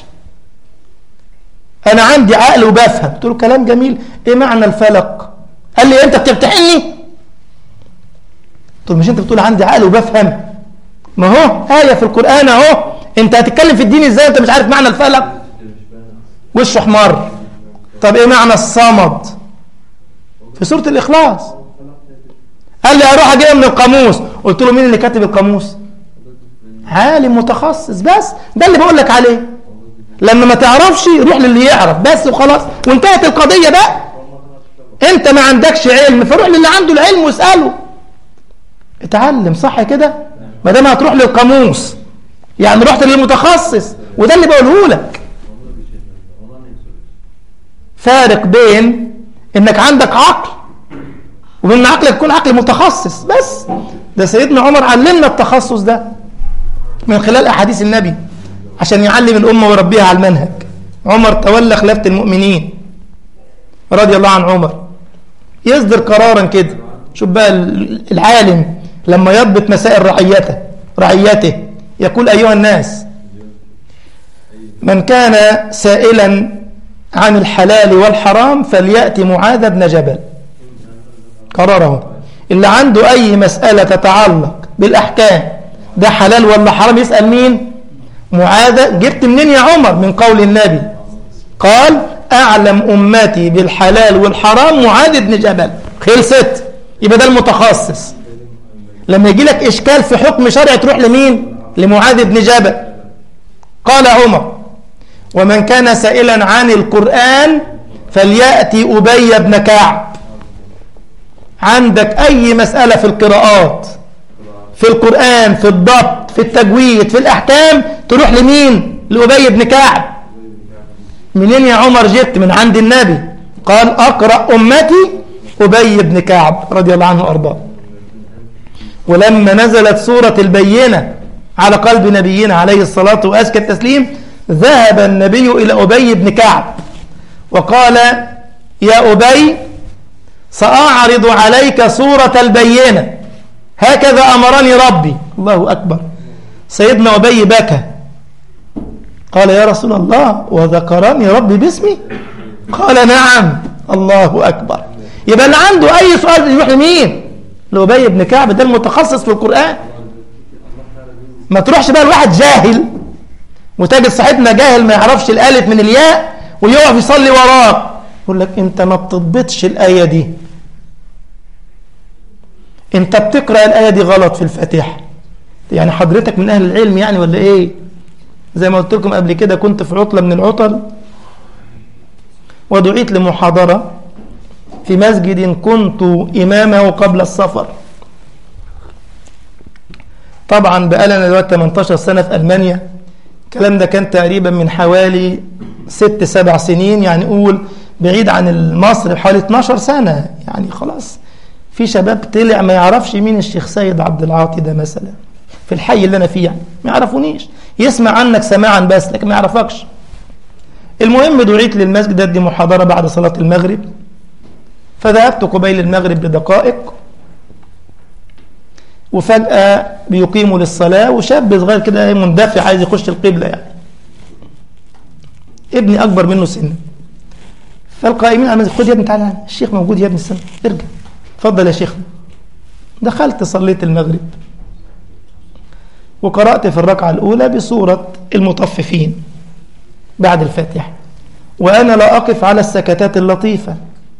أنا عندي عقل وبفهم قلت له كلام جميل إيه معنى الفلق قال لي أنت بتمتحني قلت له مش أنت بتقول عندي عقل وبفهم ما هو آية في القرآن أهو أنت هتتكلم في الدين إزاي أنت مش عارف معنى الفلق وشه احمر طب إيه معنى الصمد في سورة الإخلاص قال لي أروح أجيبها من القاموس قلت له مين اللي كاتب القاموس عالم متخصص بس ده اللي بقول لك عليه لما ما تعرفش روح للي يعرف بس وخلاص وانتهت القضية بقى انت ما عندكش علم فروح للي عنده العلم واسأله اتعلم صح كده ما دام هتروح للقاموس يعني رحت للمتخصص وده اللي بقوله لك فارق بين انك عندك عقل وبين عقلك يكون عقل متخصص بس ده سيدنا عمر علمنا التخصص ده من خلال أحاديث النبي عشان يعلم الأمة ويربيها على المنهج عمر تولى خلافة المؤمنين رضي الله عن عمر يصدر قرارا كده شوف بقى العالم لما يضبط مسائل رعيته رعيته يقول أيها الناس من كان سائلا عن الحلال والحرام فليأتي معاذ بن جبل قراره اللي عنده أي مسألة تتعلق بالأحكام ده حلال ولا حرام يسأل مين معاذ جبت منين يا عمر من قول النبي قال أعلم أمتي بالحلال والحرام معاذ بن جبل خلصت يبقى ده المتخصص لما يجي لك إشكال في حكم شرعي تروح لمين لمعاذ بن جبل قال عمر ومن كان سائلا عن القرآن فليأتي أبي بن كعب عندك أي مسألة في القراءات في القرآن في الضبط في التجويد في الأحكام تروح لمين لأبي بن كعب منين يا عمر جبت من عند النبي قال أقرأ أمتي أبي بن كعب رضي الله عنه وأرضاه ولما نزلت سورة البينة على قلب نبينا عليه الصلاة وأزكى التسليم ذهب النبي إلى أبي بن كعب وقال يا أبي سأعرض عليك سورة البينة هكذا أمرني ربي الله أكبر سيدنا أبي بكى قال يا رسول الله وذكرني ربي باسمي قال نعم الله أكبر يبقى اللي عنده أي سؤال يروح لمين لأبي بن كعب ده المتخصص في القرآن ما تروحش بقى الواحد جاهل وتجد صاحبنا جاهل ما يعرفش الالف من الياء ويقف يصلي وراك يقول لك انت ما بتضبطش الايه دي انت بتقرا الايه دي غلط في الفاتحه يعني حضرتك من اهل العلم يعني ولا ايه زي ما قلت لكم قبل كده كنت في عطله من العطل ودعيت لمحاضره في مسجد كنت امامه قبل السفر طبعا بقالنا دلوقتي 18 سنه في المانيا الكلام ده كان تقريبا من حوالي ست سبع سنين يعني قول بعيد عن مصر بحوالي 12 سنة يعني خلاص في شباب طلع ما يعرفش مين الشيخ سيد عبد العاطي ده مثلا في الحي اللي أنا فيه يعني ما يعرفونيش يسمع عنك سماعا بس لكن ما يعرفكش المهم دعيت للمسجد دي محاضرة بعد صلاة المغرب فذهبت قبيل المغرب بدقائق وفجأة بيقيموا للصلاة وشاب صغير كده مندفع عايز يخش القبلة يعني ابني أكبر منه سنا فالقائمين على المسجد خد يا ابني تعالى الشيخ موجود يا ابني السنة ارجع اتفضل يا شيخ دخلت صليت المغرب وقرأت في الركعة الأولى بسورة المطففين بعد الفاتحة وأنا لا أقف على السكتات اللطيفة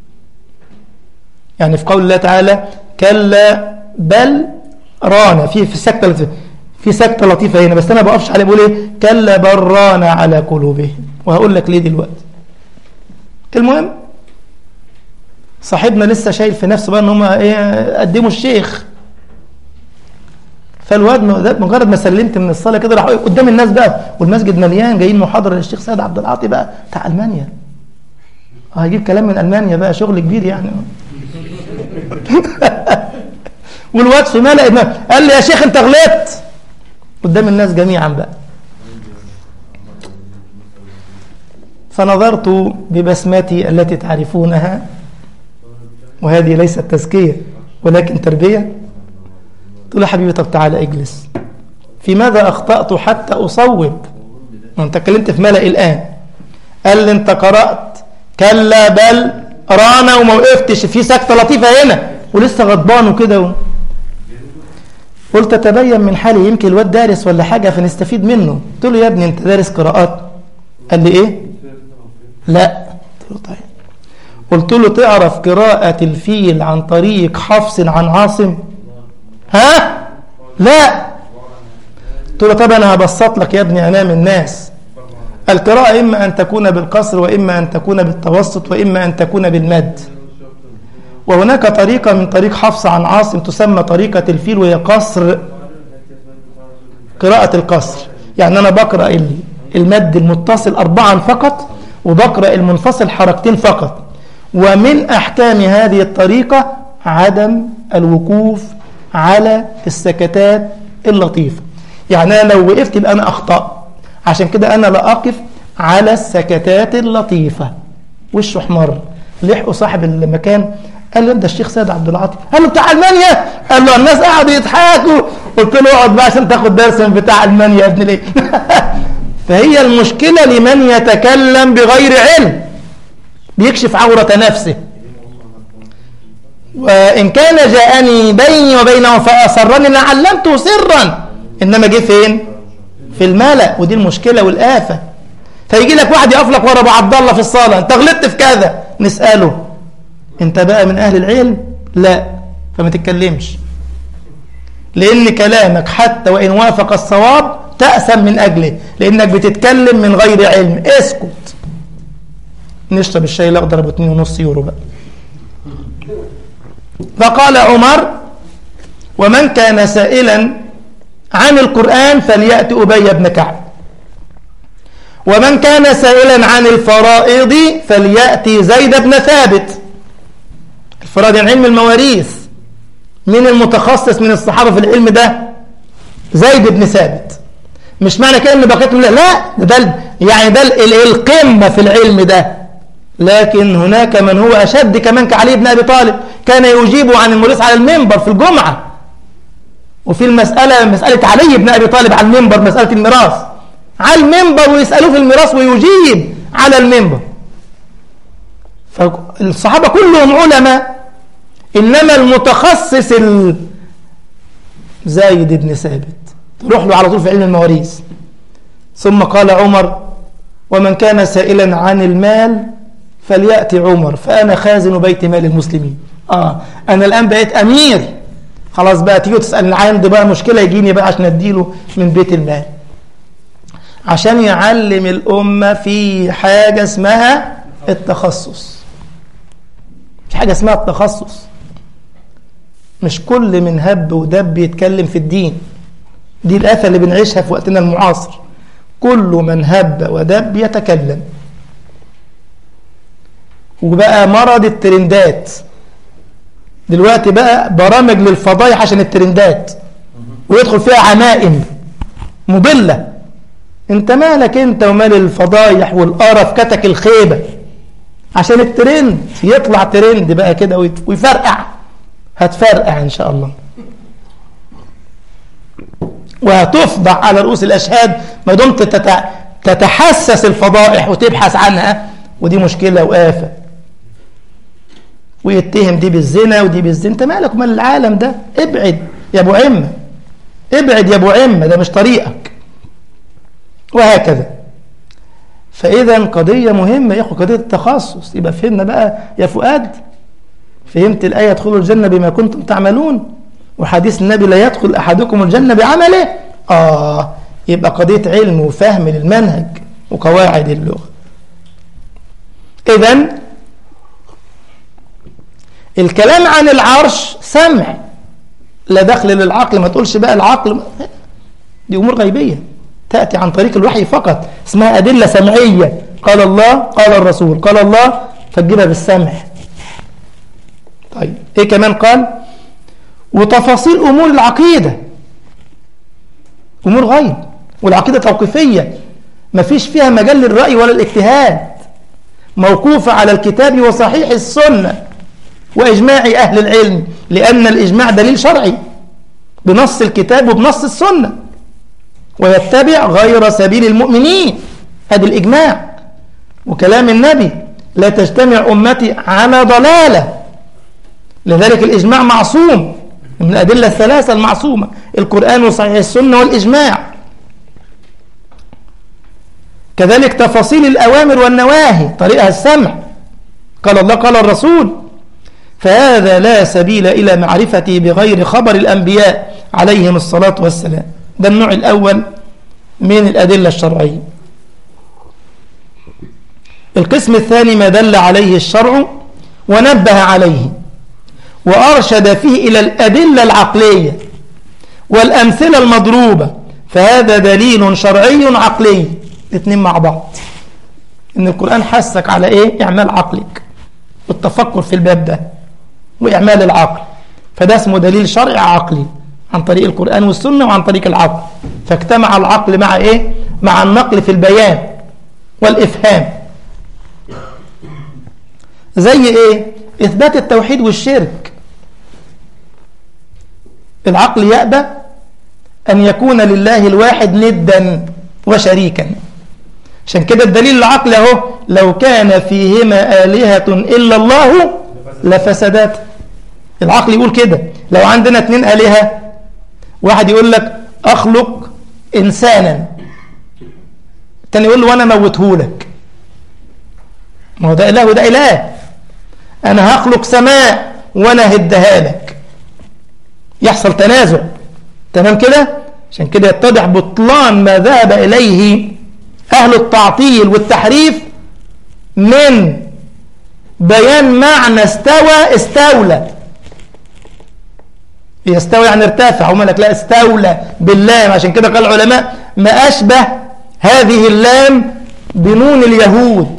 يعني في قول الله تعالى كلا بل رانا في في سكتة لطيفة في سكتة لطيفة هنا بس أنا بقفش عليه بقول إيه كلا بل رانا على قلوبهم وهقول لك ليه دلوقتي المهم صاحبنا لسه شايل في نفسه بقى ان هم ايه قدموا الشيخ فالواد مجرد ما سلمت من الصلاه كده راح قدام الناس بقى والمسجد مليان جايين محاضره للشيخ سيد عبد العاطي بقى بتاع المانيا اه هيجيب كلام من المانيا بقى شغل كبير يعني والواد في ملأ قال لي يا شيخ انت غلطت قدام الناس جميعا بقى فنظرت ببسمتي التي تعرفونها وهذه ليست تزكية ولكن تربية قلت له حبيبي طب تعالى اجلس في ماذا أخطأت حتى أصوب وانت اتكلمت في ملأ الآن قال لي انت قرأت كلا بل رانا وما وقفتش في سكتة لطيفة هنا ولسه غضبان وكده و... قلت تبين من حالي يمكن الواد دارس ولا حاجة فنستفيد منه قلت له يا ابني انت دارس قراءات قال لي ايه لا قلت له طيب قلت له تعرف قراءة الفيل عن طريق حفص عن عاصم ها لا قلت له طب انا هبسط لك يا ابني امام الناس القراءة إما أن تكون بالقصر وإما أن تكون بالتوسط وإما أن تكون بالمد وهناك طريقة من طريق حفص عن عاصم تسمى طريقة الفيل وهي قصر قراءة القصر يعني أنا بقرأ المد المتصل أربعا فقط وبقرأ المنفصل حركتين فقط ومن أحكام هذه الطريقة عدم الوقوف على السكتات اللطيفة يعني أنا لو وقفت يبقى أنا أخطأ عشان كده أنا لا أقف على السكتات اللطيفة وشه احمر لحقوا صاحب المكان قال له ده الشيخ سيد عبد العاطي قال له بتاع المانيا قال له الناس قعدوا يضحكوا قلت له اقعد بقى عشان تاخد درس من بتاع المانيا يا ابن ليه فهي المشكلة لمن يتكلم بغير علم بيكشف عورة نفسه وإن كان جاءني بيني وبينه فأسرني لعلمته سرا إنما جه فين في الملأ ودي المشكلة والآفة فيجي لك واحد يقف لك ورا ابو عبد الله في الصلاة انت غلطت في كذا نسأله انت بقى من أهل العلم لا فما تتكلمش لأن كلامك حتى وإن وافق الصواب تأسم من أجله لأنك بتتكلم من غير علم اسكت نشرب الشاي الأخضر أبو 2.5 يورو بقى فقال عمر ومن كان سائلا عن القرآن فليأتي أبي بن كعب ومن كان سائلا عن الفرائض فليأتي زيد بن ثابت الفرائض يعني علم المواريث من المتخصص من الصحابة في العلم ده زيد بن ثابت مش معنى كده ان بقيت لا لا ده يعني ده القمة في العلم ده لكن هناك من هو أشد كمان كعلي بن أبي طالب كان يجيب عن الموريث على المنبر في الجمعة وفي المسألة مسألة علي بن أبي طالب على المنبر مسألة الميراث على المنبر ويسألوه في الميراث ويجيب على المنبر فالصحابة كلهم علماء إنما المتخصص ال... زايد بن ثابت تروح له على طول في علم المواريث ثم قال عمر ومن كان سائلا عن المال فليأتي عمر فأنا خازن بيت مال المسلمين آه أنا الآن بقيت أمير خلاص بقى تيجي تسألني عندي بقى مشكلة يجيني بقى عشان أديله من بيت المال عشان يعلم الأمة في حاجة اسمها التخصص مش حاجة اسمها التخصص مش كل من هب ودب يتكلم في الدين دي الآفة اللي بنعيشها في وقتنا المعاصر كل من هب ودب يتكلم وبقى مرض الترندات دلوقتي بقى برامج للفضايح عشان الترندات ويدخل فيها عمائم مضلة انت مالك انت ومال الفضايح والقرف كتك الخيبة عشان الترند يطلع ترند بقى كده ويفرقع هتفرقع ان شاء الله وهتفضع على رؤوس الاشهاد ما دمت تتحسس الفضائح وتبحث عنها ودي مشكلة وآفة ويتهم دي بالزنا ودي بالزنا انت مالك ومال العالم ده ابعد يا ابو عمه ابعد يا ابو عمه ده مش طريقك وهكذا فاذا قضيه مهمه يا اخو قضيه التخصص يبقى فهمنا بقى يا فؤاد فهمت الايه ادخلوا الجنه بما كنتم تعملون وحديث النبي لا يدخل احدكم الجنه بعمله اه يبقى قضيه علم وفهم للمنهج وقواعد اللغه اذا الكلام عن العرش سمع لا دخل للعقل ما تقولش بقى العقل دي أمور غيبية تأتي عن طريق الوحي فقط اسمها أدلة سمعية قال الله قال الرسول قال الله فتجيبها بالسمع طيب ايه كمان قال وتفاصيل أمور العقيدة أمور غيب والعقيدة توقيفية ما فيش فيها مجال للرأي ولا الاجتهاد موقوفة على الكتاب وصحيح السنة وإجماع أهل العلم لأن الإجماع دليل شرعي بنص الكتاب وبنص السنة ويتبع غير سبيل المؤمنين هذا الإجماع وكلام النبي لا تجتمع أمتي على ضلالة لذلك الإجماع معصوم من الأدلة الثلاثة المعصومة القرآن وصحيح السنة والإجماع كذلك تفاصيل الأوامر والنواهي طريقها السمع قال الله قال الرسول فهذا لا سبيل إلى معرفته بغير خبر الأنبياء عليهم الصلاة والسلام ده النوع الأول من الأدلة الشرعية القسم الثاني ما دل عليه الشرع ونبه عليه وأرشد فيه إلى الأدلة العقلية والأمثلة المضروبة فهذا دليل شرعي عقلي الاثنين مع بعض إن القرآن حسك على إيه إعمال عقلك والتفكر في الباب ده وإعمال العقل فده اسمه دليل شرعي عقلي عن طريق القرآن والسنة وعن طريق العقل فاجتمع العقل مع إيه؟ مع النقل في البيان والإفهام زي إيه؟ إثبات التوحيد والشرك العقل يأبى أن يكون لله الواحد ندا وشريكا عشان كده الدليل العقل اهو لو كان فيهما آلهة إلا الله لفسدات العقل يقول كده لو عندنا اتنين آلهة واحد يقول لك أخلق إنسانا التاني يقول له وأنا موته لك ما هو ده إله وده إله أنا هخلق سماء وانا هديها لك يحصل تنازع تمام كده عشان كده يتضح بطلان ما ذهب إليه أهل التعطيل والتحريف من بيان معنى استوى استولى يستوي يعني ارتفع هم لك لا استولى باللام عشان كده قال العلماء ما أشبه هذه اللام بنون اليهود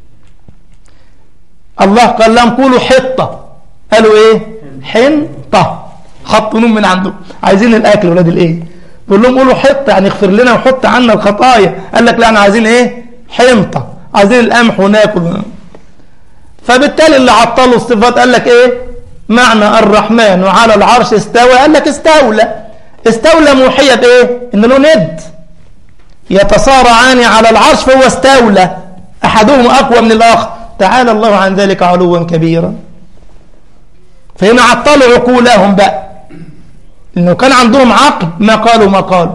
الله قال لهم قولوا حطة قالوا ايه حنطة حطوا نون من عندهم عايزين الاكل ولاد الايه بيقول لهم قولوا حط يعني اغفر لنا وحط عنا الخطايا قال لك لا احنا عايزين ايه حنطة عايزين القمح وناكل فبالتالي اللي عطلوا الصفات قال لك ايه معنى الرحمن وعلى العرش استوى قال لك استولى استولى موحية بايه ان له ند يتصارعان على العرش فهو استولى احدهما اقوى من الاخر تعالى الله عن ذلك علوا كبيرا فهنا عطلوا عقولهم بقى لأنه كان عندهم عقل ما قالوا ما قالوا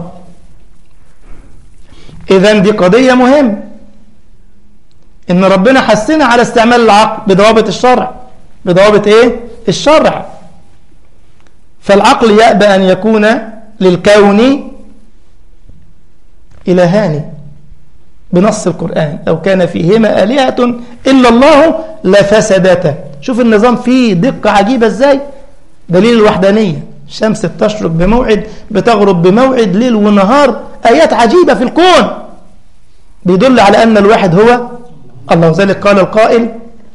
إذا دي قضية مهمة إن ربنا حسنا على استعمال العقل بضوابط الشرع بضوابط إيه؟ الشرع فالعقل يأبى أن يكون للكون إلهان بنص القرآن لو كان فيهما آلهة إلا الله لفسدتا شوف النظام فيه دقة عجيبة إزاي دليل الوحدانية الشمس بتشرق بموعد بتغرب بموعد ليل ونهار آيات عجيبة في الكون بيدل على أن الواحد هو الله ذلك قال القائل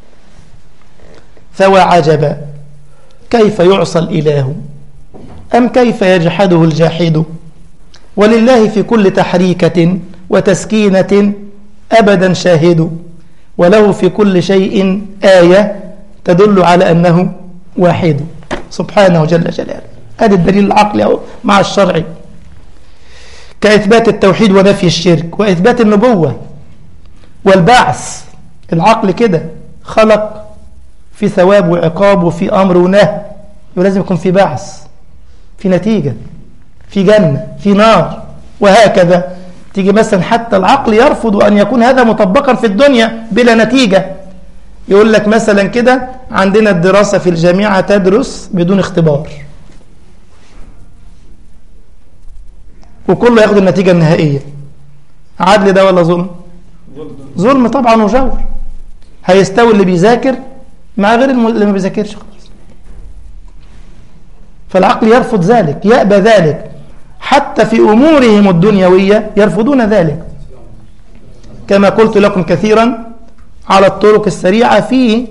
فوى عجبا كيف يعصى الإله أم كيف يجحده الجاحد ولله في كل تحريكة وتسكينة أبدا شاهد وله في كل شيء آية تدل على أنه واحد سبحانه جل جلاله هذا الدليل العقلي أهو مع الشرع كإثبات التوحيد ونفي الشرك وإثبات النبوة والبعث العقل كده خلق في ثواب وعقاب وفي أمر ونهي ولازم يكون في بعث في نتيجة في جنة في نار وهكذا تيجي مثلا حتى العقل يرفض أن يكون هذا مطبقا في الدنيا بلا نتيجة يقول لك مثلا كده عندنا الدراسة في الجامعة تدرس بدون اختبار وكله ياخد النتيجة النهائية عدل ده ولا ظلم ظلم طبعا وجور هيستوي اللي بيذاكر مع غير اللي ما بيذاكرش خلاص فالعقل يرفض ذلك يأبى ذلك حتى في أمورهم الدنيوية يرفضون ذلك كما قلت لكم كثيرا على الطرق السريعة في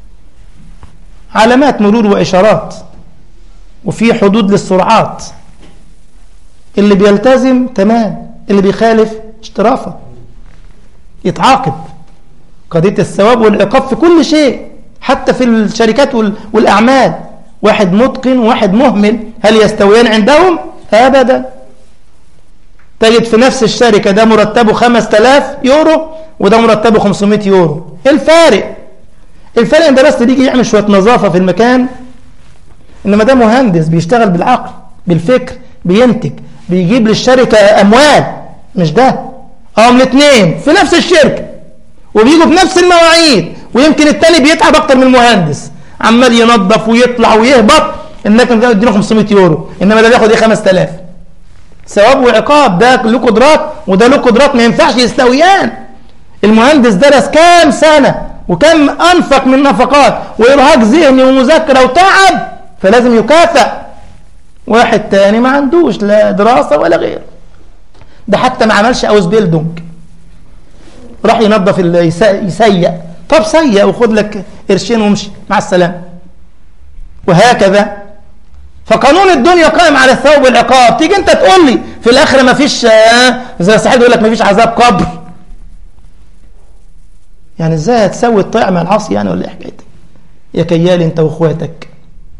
علامات مرور وإشارات وفي حدود للسرعات اللي بيلتزم تمام اللي بيخالف اشترافه يتعاقب قضية الثواب والعقاب في كل شيء حتى في الشركات والأعمال واحد متقن وواحد مهمل هل يستويان عندهم؟ أبدا تجد في نفس الشركة ده مرتبه 5000 يورو وده مرتبه 500 يورو الفارق الفارق ان ده بس بيجي يعمل شوية نظافة في المكان إنما ده مهندس بيشتغل بالعقل بالفكر بينتج بيجيب للشركة أموال مش ده هم الاثنين في نفس الشركة وبيجوا في نفس المواعيد ويمكن التاني بيتعب أكتر من المهندس عمال ينظف ويطلع ويهبط انك اديله 500 يورو انما ده بياخد ايه 5000 ثواب وعقاب ده له قدرات وده له قدرات ما ينفعش يستويان المهندس درس كام سنة وكم أنفق من نفقات وإرهاق ذهني ومذاكرة وتعب فلازم يكافئ واحد تاني ما عندوش لا دراسة ولا غير ده حتى ما عملش أوز بيلدونج راح ينظف يسيء طب سيء وخد لك قرشين وامشي مع السلامة وهكذا فقانون الدنيا قائم على الثواب والعقاب تيجي انت تقول لي في الاخره ما فيش زي صاحب يقول لك ما فيش عذاب قبر يعني ازاي هتسوي الطيع مع العصي يعني ولا ايه حكايتك يا كيال انت واخواتك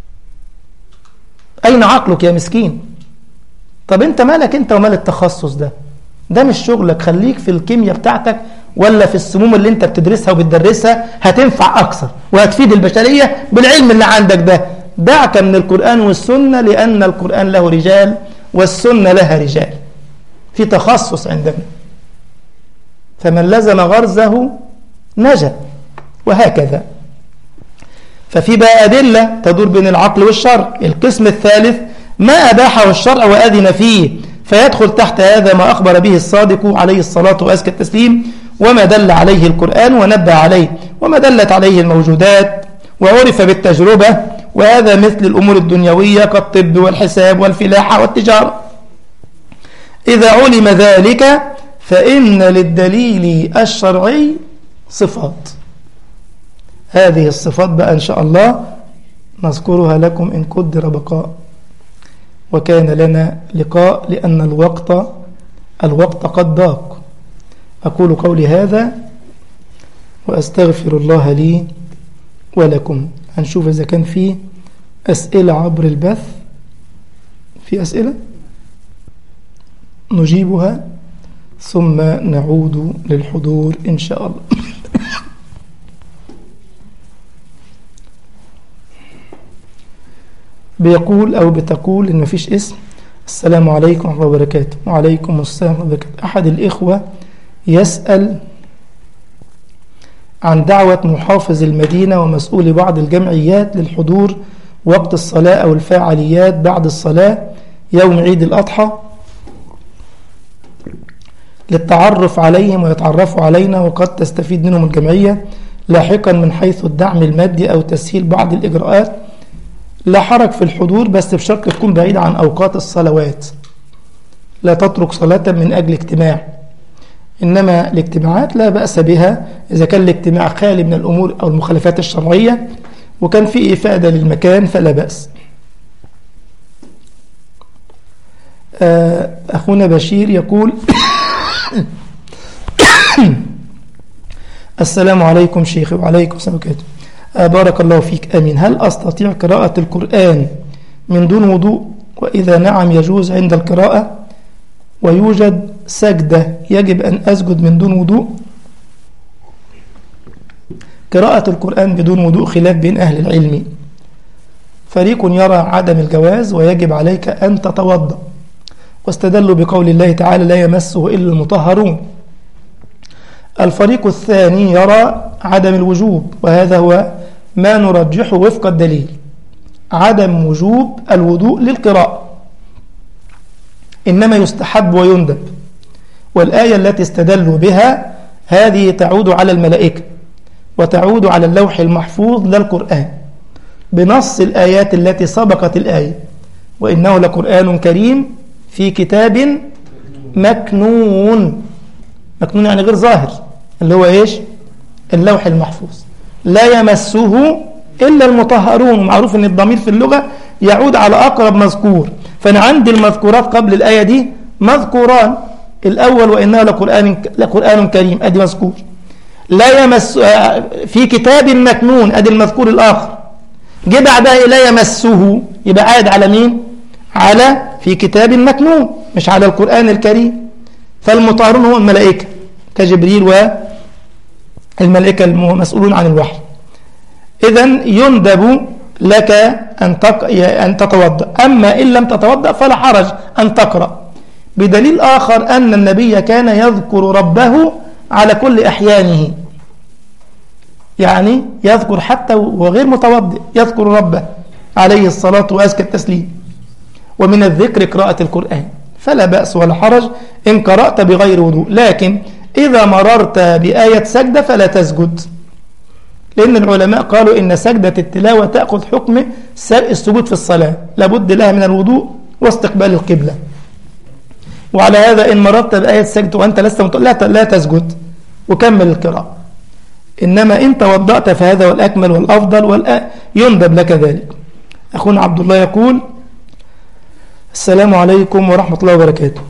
اين عقلك يا مسكين طب انت مالك انت ومال التخصص ده ده مش شغلك خليك في الكيمياء بتاعتك ولا في السموم اللي انت بتدرسها وبتدرسها هتنفع اكثر وهتفيد البشريه بالعلم اللي عندك ده دعك من القرآن والسنة لأن القرآن له رجال والسنة لها رجال في تخصص عندنا فمن لزم غرزه نجا وهكذا ففي بقى أدلة تدور بين العقل والشرع القسم الثالث ما أباحه الشرع وأذن فيه فيدخل تحت هذا ما أخبر به الصادق عليه الصلاة وأزكى التسليم وما دل عليه القرآن ونبه عليه وما دلت عليه الموجودات وعرف بالتجربة وهذا مثل الأمور الدنيوية كالطب والحساب والفلاحة والتجارة إذا علم ذلك فإن للدليل الشرعي صفات هذه الصفات بقى إن شاء الله نذكرها لكم إن قدر بقاء وكان لنا لقاء لأن الوقت الوقت قد ضاق أقول قولي هذا وأستغفر الله لي ولكم هنشوف إذا كان في أسئلة عبر البث في أسئلة نجيبها ثم نعود للحضور إن شاء الله بيقول أو بتقول إن مفيش اسم السلام عليكم ورحمة الله وبركاته وعليكم السلام ورحمة الله وبركاته أحد الإخوة يسأل عن دعوة محافظ المدينة ومسؤول بعض الجمعيات للحضور وقت الصلاة أو الفاعليات بعد الصلاة يوم عيد الأضحى للتعرف عليهم ويتعرفوا علينا وقد تستفيد منهم الجمعية لاحقا من حيث الدعم المادي أو تسهيل بعض الإجراءات لا حرج في الحضور بس بشرط تكون بعيد عن أوقات الصلوات لا تترك صلاة من أجل اجتماع إنما الاجتماعات لا بأس بها إذا كان الاجتماع خالي من الأمور أو المخالفات الشرعية وكان في إفادة للمكان فلا بأس أخونا بشير يقول السلام عليكم شيخي وعليكم السلام وكاته بارك الله فيك أمين هل أستطيع قراءة القرآن من دون وضوء وإذا نعم يجوز عند القراءة ويوجد سجدة يجب أن أسجد من دون وضوء قراءة القرآن بدون وضوء خلاف بين أهل العلم فريق يرى عدم الجواز ويجب عليك أن تتوضأ واستدلوا بقول الله تعالى لا يمسه إلا المطهرون الفريق الثاني يرى عدم الوجوب وهذا هو ما نرجحه وفق الدليل عدم وجوب الوضوء للقراءة إنما يستحب ويندب والآية التي استدلوا بها هذه تعود على الملائكة وتعود على اللوح المحفوظ للقرآن بنص الآيات التي سبقت الآية وإنه لقرآن كريم في كتاب مكنون مكنون يعني غير ظاهر اللي هو إيش اللوح المحفوظ لا يمسه إلا المطهرون ومعروف أن الضمير في اللغة يعود على أقرب مذكور فأنا عندي المذكورات قبل الآية دي مذكوران الأول وإنه لقرآن, لقرآن كريم أدي مذكور لا يمس في كتاب مكنون أدي المذكور الآخر جه بعدها لا يمسه يبقى عاد على مين على في كتاب مكنون مش على القرآن الكريم فالمطهرون هو الملائكة كجبريل والملائكة المسؤولون عن الوحي إذا يندب لك أن, تق... أن تتوضأ أما إن لم تتوضأ فلا حرج أن تقرأ بدليل آخر أن النبي كان يذكر ربه على كل أحيانه يعني يذكر حتى وغير متوضئ يذكر ربه عليه الصلاة وأزكى التسليم ومن الذكر قراءة القرآن فلا بأس ولا حرج إن قرأت بغير وضوء لكن إذا مررت بآية سجدة فلا تسجد لأن العلماء قالوا إن سجدة التلاوة تأخذ حكم السجود في الصلاة لابد لها من الوضوء واستقبال القبلة وعلى هذا إن مررت بآية سجدة وأنت لست لا لا تسجد وكمل القراءة إنما إن توضأت فهذا والأكمل والأفضل والأ... يندب لك ذلك أخونا عبد الله يقول السلام عليكم ورحمة الله وبركاته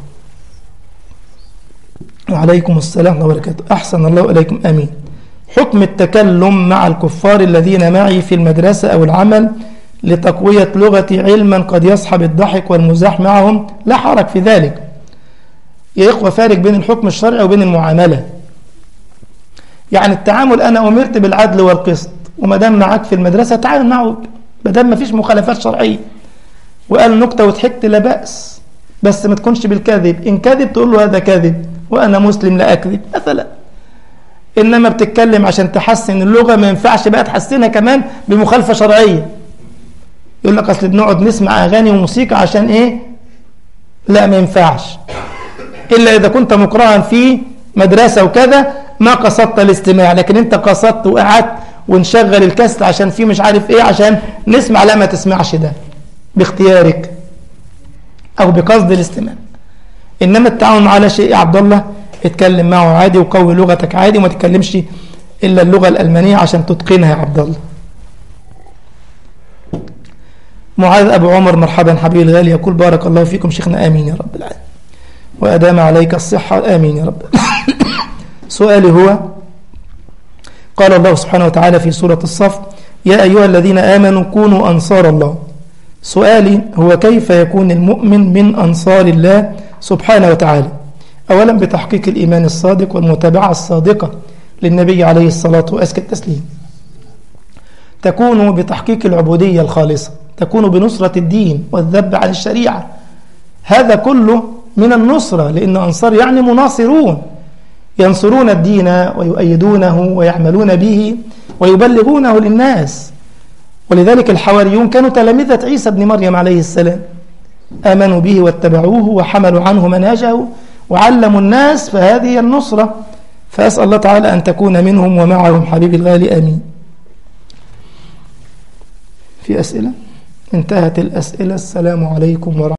وعليكم السلام ورحمة الله وبركاته أحسن الله إليكم أمين حكم التكلم مع الكفار الذين معي في المدرسة أو العمل لتقوية لغتي علما قد يصحب الضحك والمزاح معهم لا حرج في ذلك يا إخوة فارق بين الحكم الشرعي وبين المعاملة يعني التعامل أنا أمرت بالعدل والقسط وما دام معك في المدرسة تعامل معه ما دام ما فيش مخالفات شرعية وقال نكتة وضحكت لا بأس بس ما تكونش بالكذب إن كذب تقول له هذا كذب وأنا مسلم لا أكذب مثلا إنما بتتكلم عشان تحسن اللغة ما ينفعش بقى تحسنها كمان بمخالفة شرعية يقول لك أصل بنقعد نسمع أغاني وموسيقى عشان إيه لا ما ينفعش إلا إذا كنت مكرها في مدرسة وكذا ما قصدت الاستماع لكن أنت قصدت وقعدت ونشغل الكاسيت عشان فيه مش عارف إيه عشان نسمع لا ما تسمعش ده باختيارك أو بقصد الاستماع إنما التعاون على شيء يا عبد الله اتكلم معه عادي وقوي لغتك عادي وما تتكلمش إلا اللغة الألمانية عشان تتقنها يا عبد الله معاذ أبو عمر مرحبا حبيبي الغالي يقول بارك الله فيكم شيخنا آمين يا رب العالمين وأدام عليك الصحة آمين يا رب سؤالي هو قال الله سبحانه وتعالى في سورة الصف يا أيها الذين آمنوا كونوا أنصار الله سؤالي هو كيف يكون المؤمن من أنصار الله سبحانه وتعالى أولا بتحقيق الإيمان الصادق والمتابعة الصادقة للنبي عليه الصلاة وأزكى التسليم تكون بتحقيق العبودية الخالصة تكون بنصرة الدين والذب عن الشريعة هذا كله من النصرة لأن أنصار يعني مناصرون ينصرون الدين ويؤيدونه ويعملون به ويبلغونه للناس ولذلك الحواريون كانوا تلامذة عيسى بن مريم عليه السلام آمنوا به واتبعوه وحملوا عنه منهجه وعلموا الناس فهذه النصرة فأسأل الله تعالى أن تكون منهم ومعهم حبيبي الغالي آمين في أسئلة انتهت الأسئلة السلام عليكم ورحمة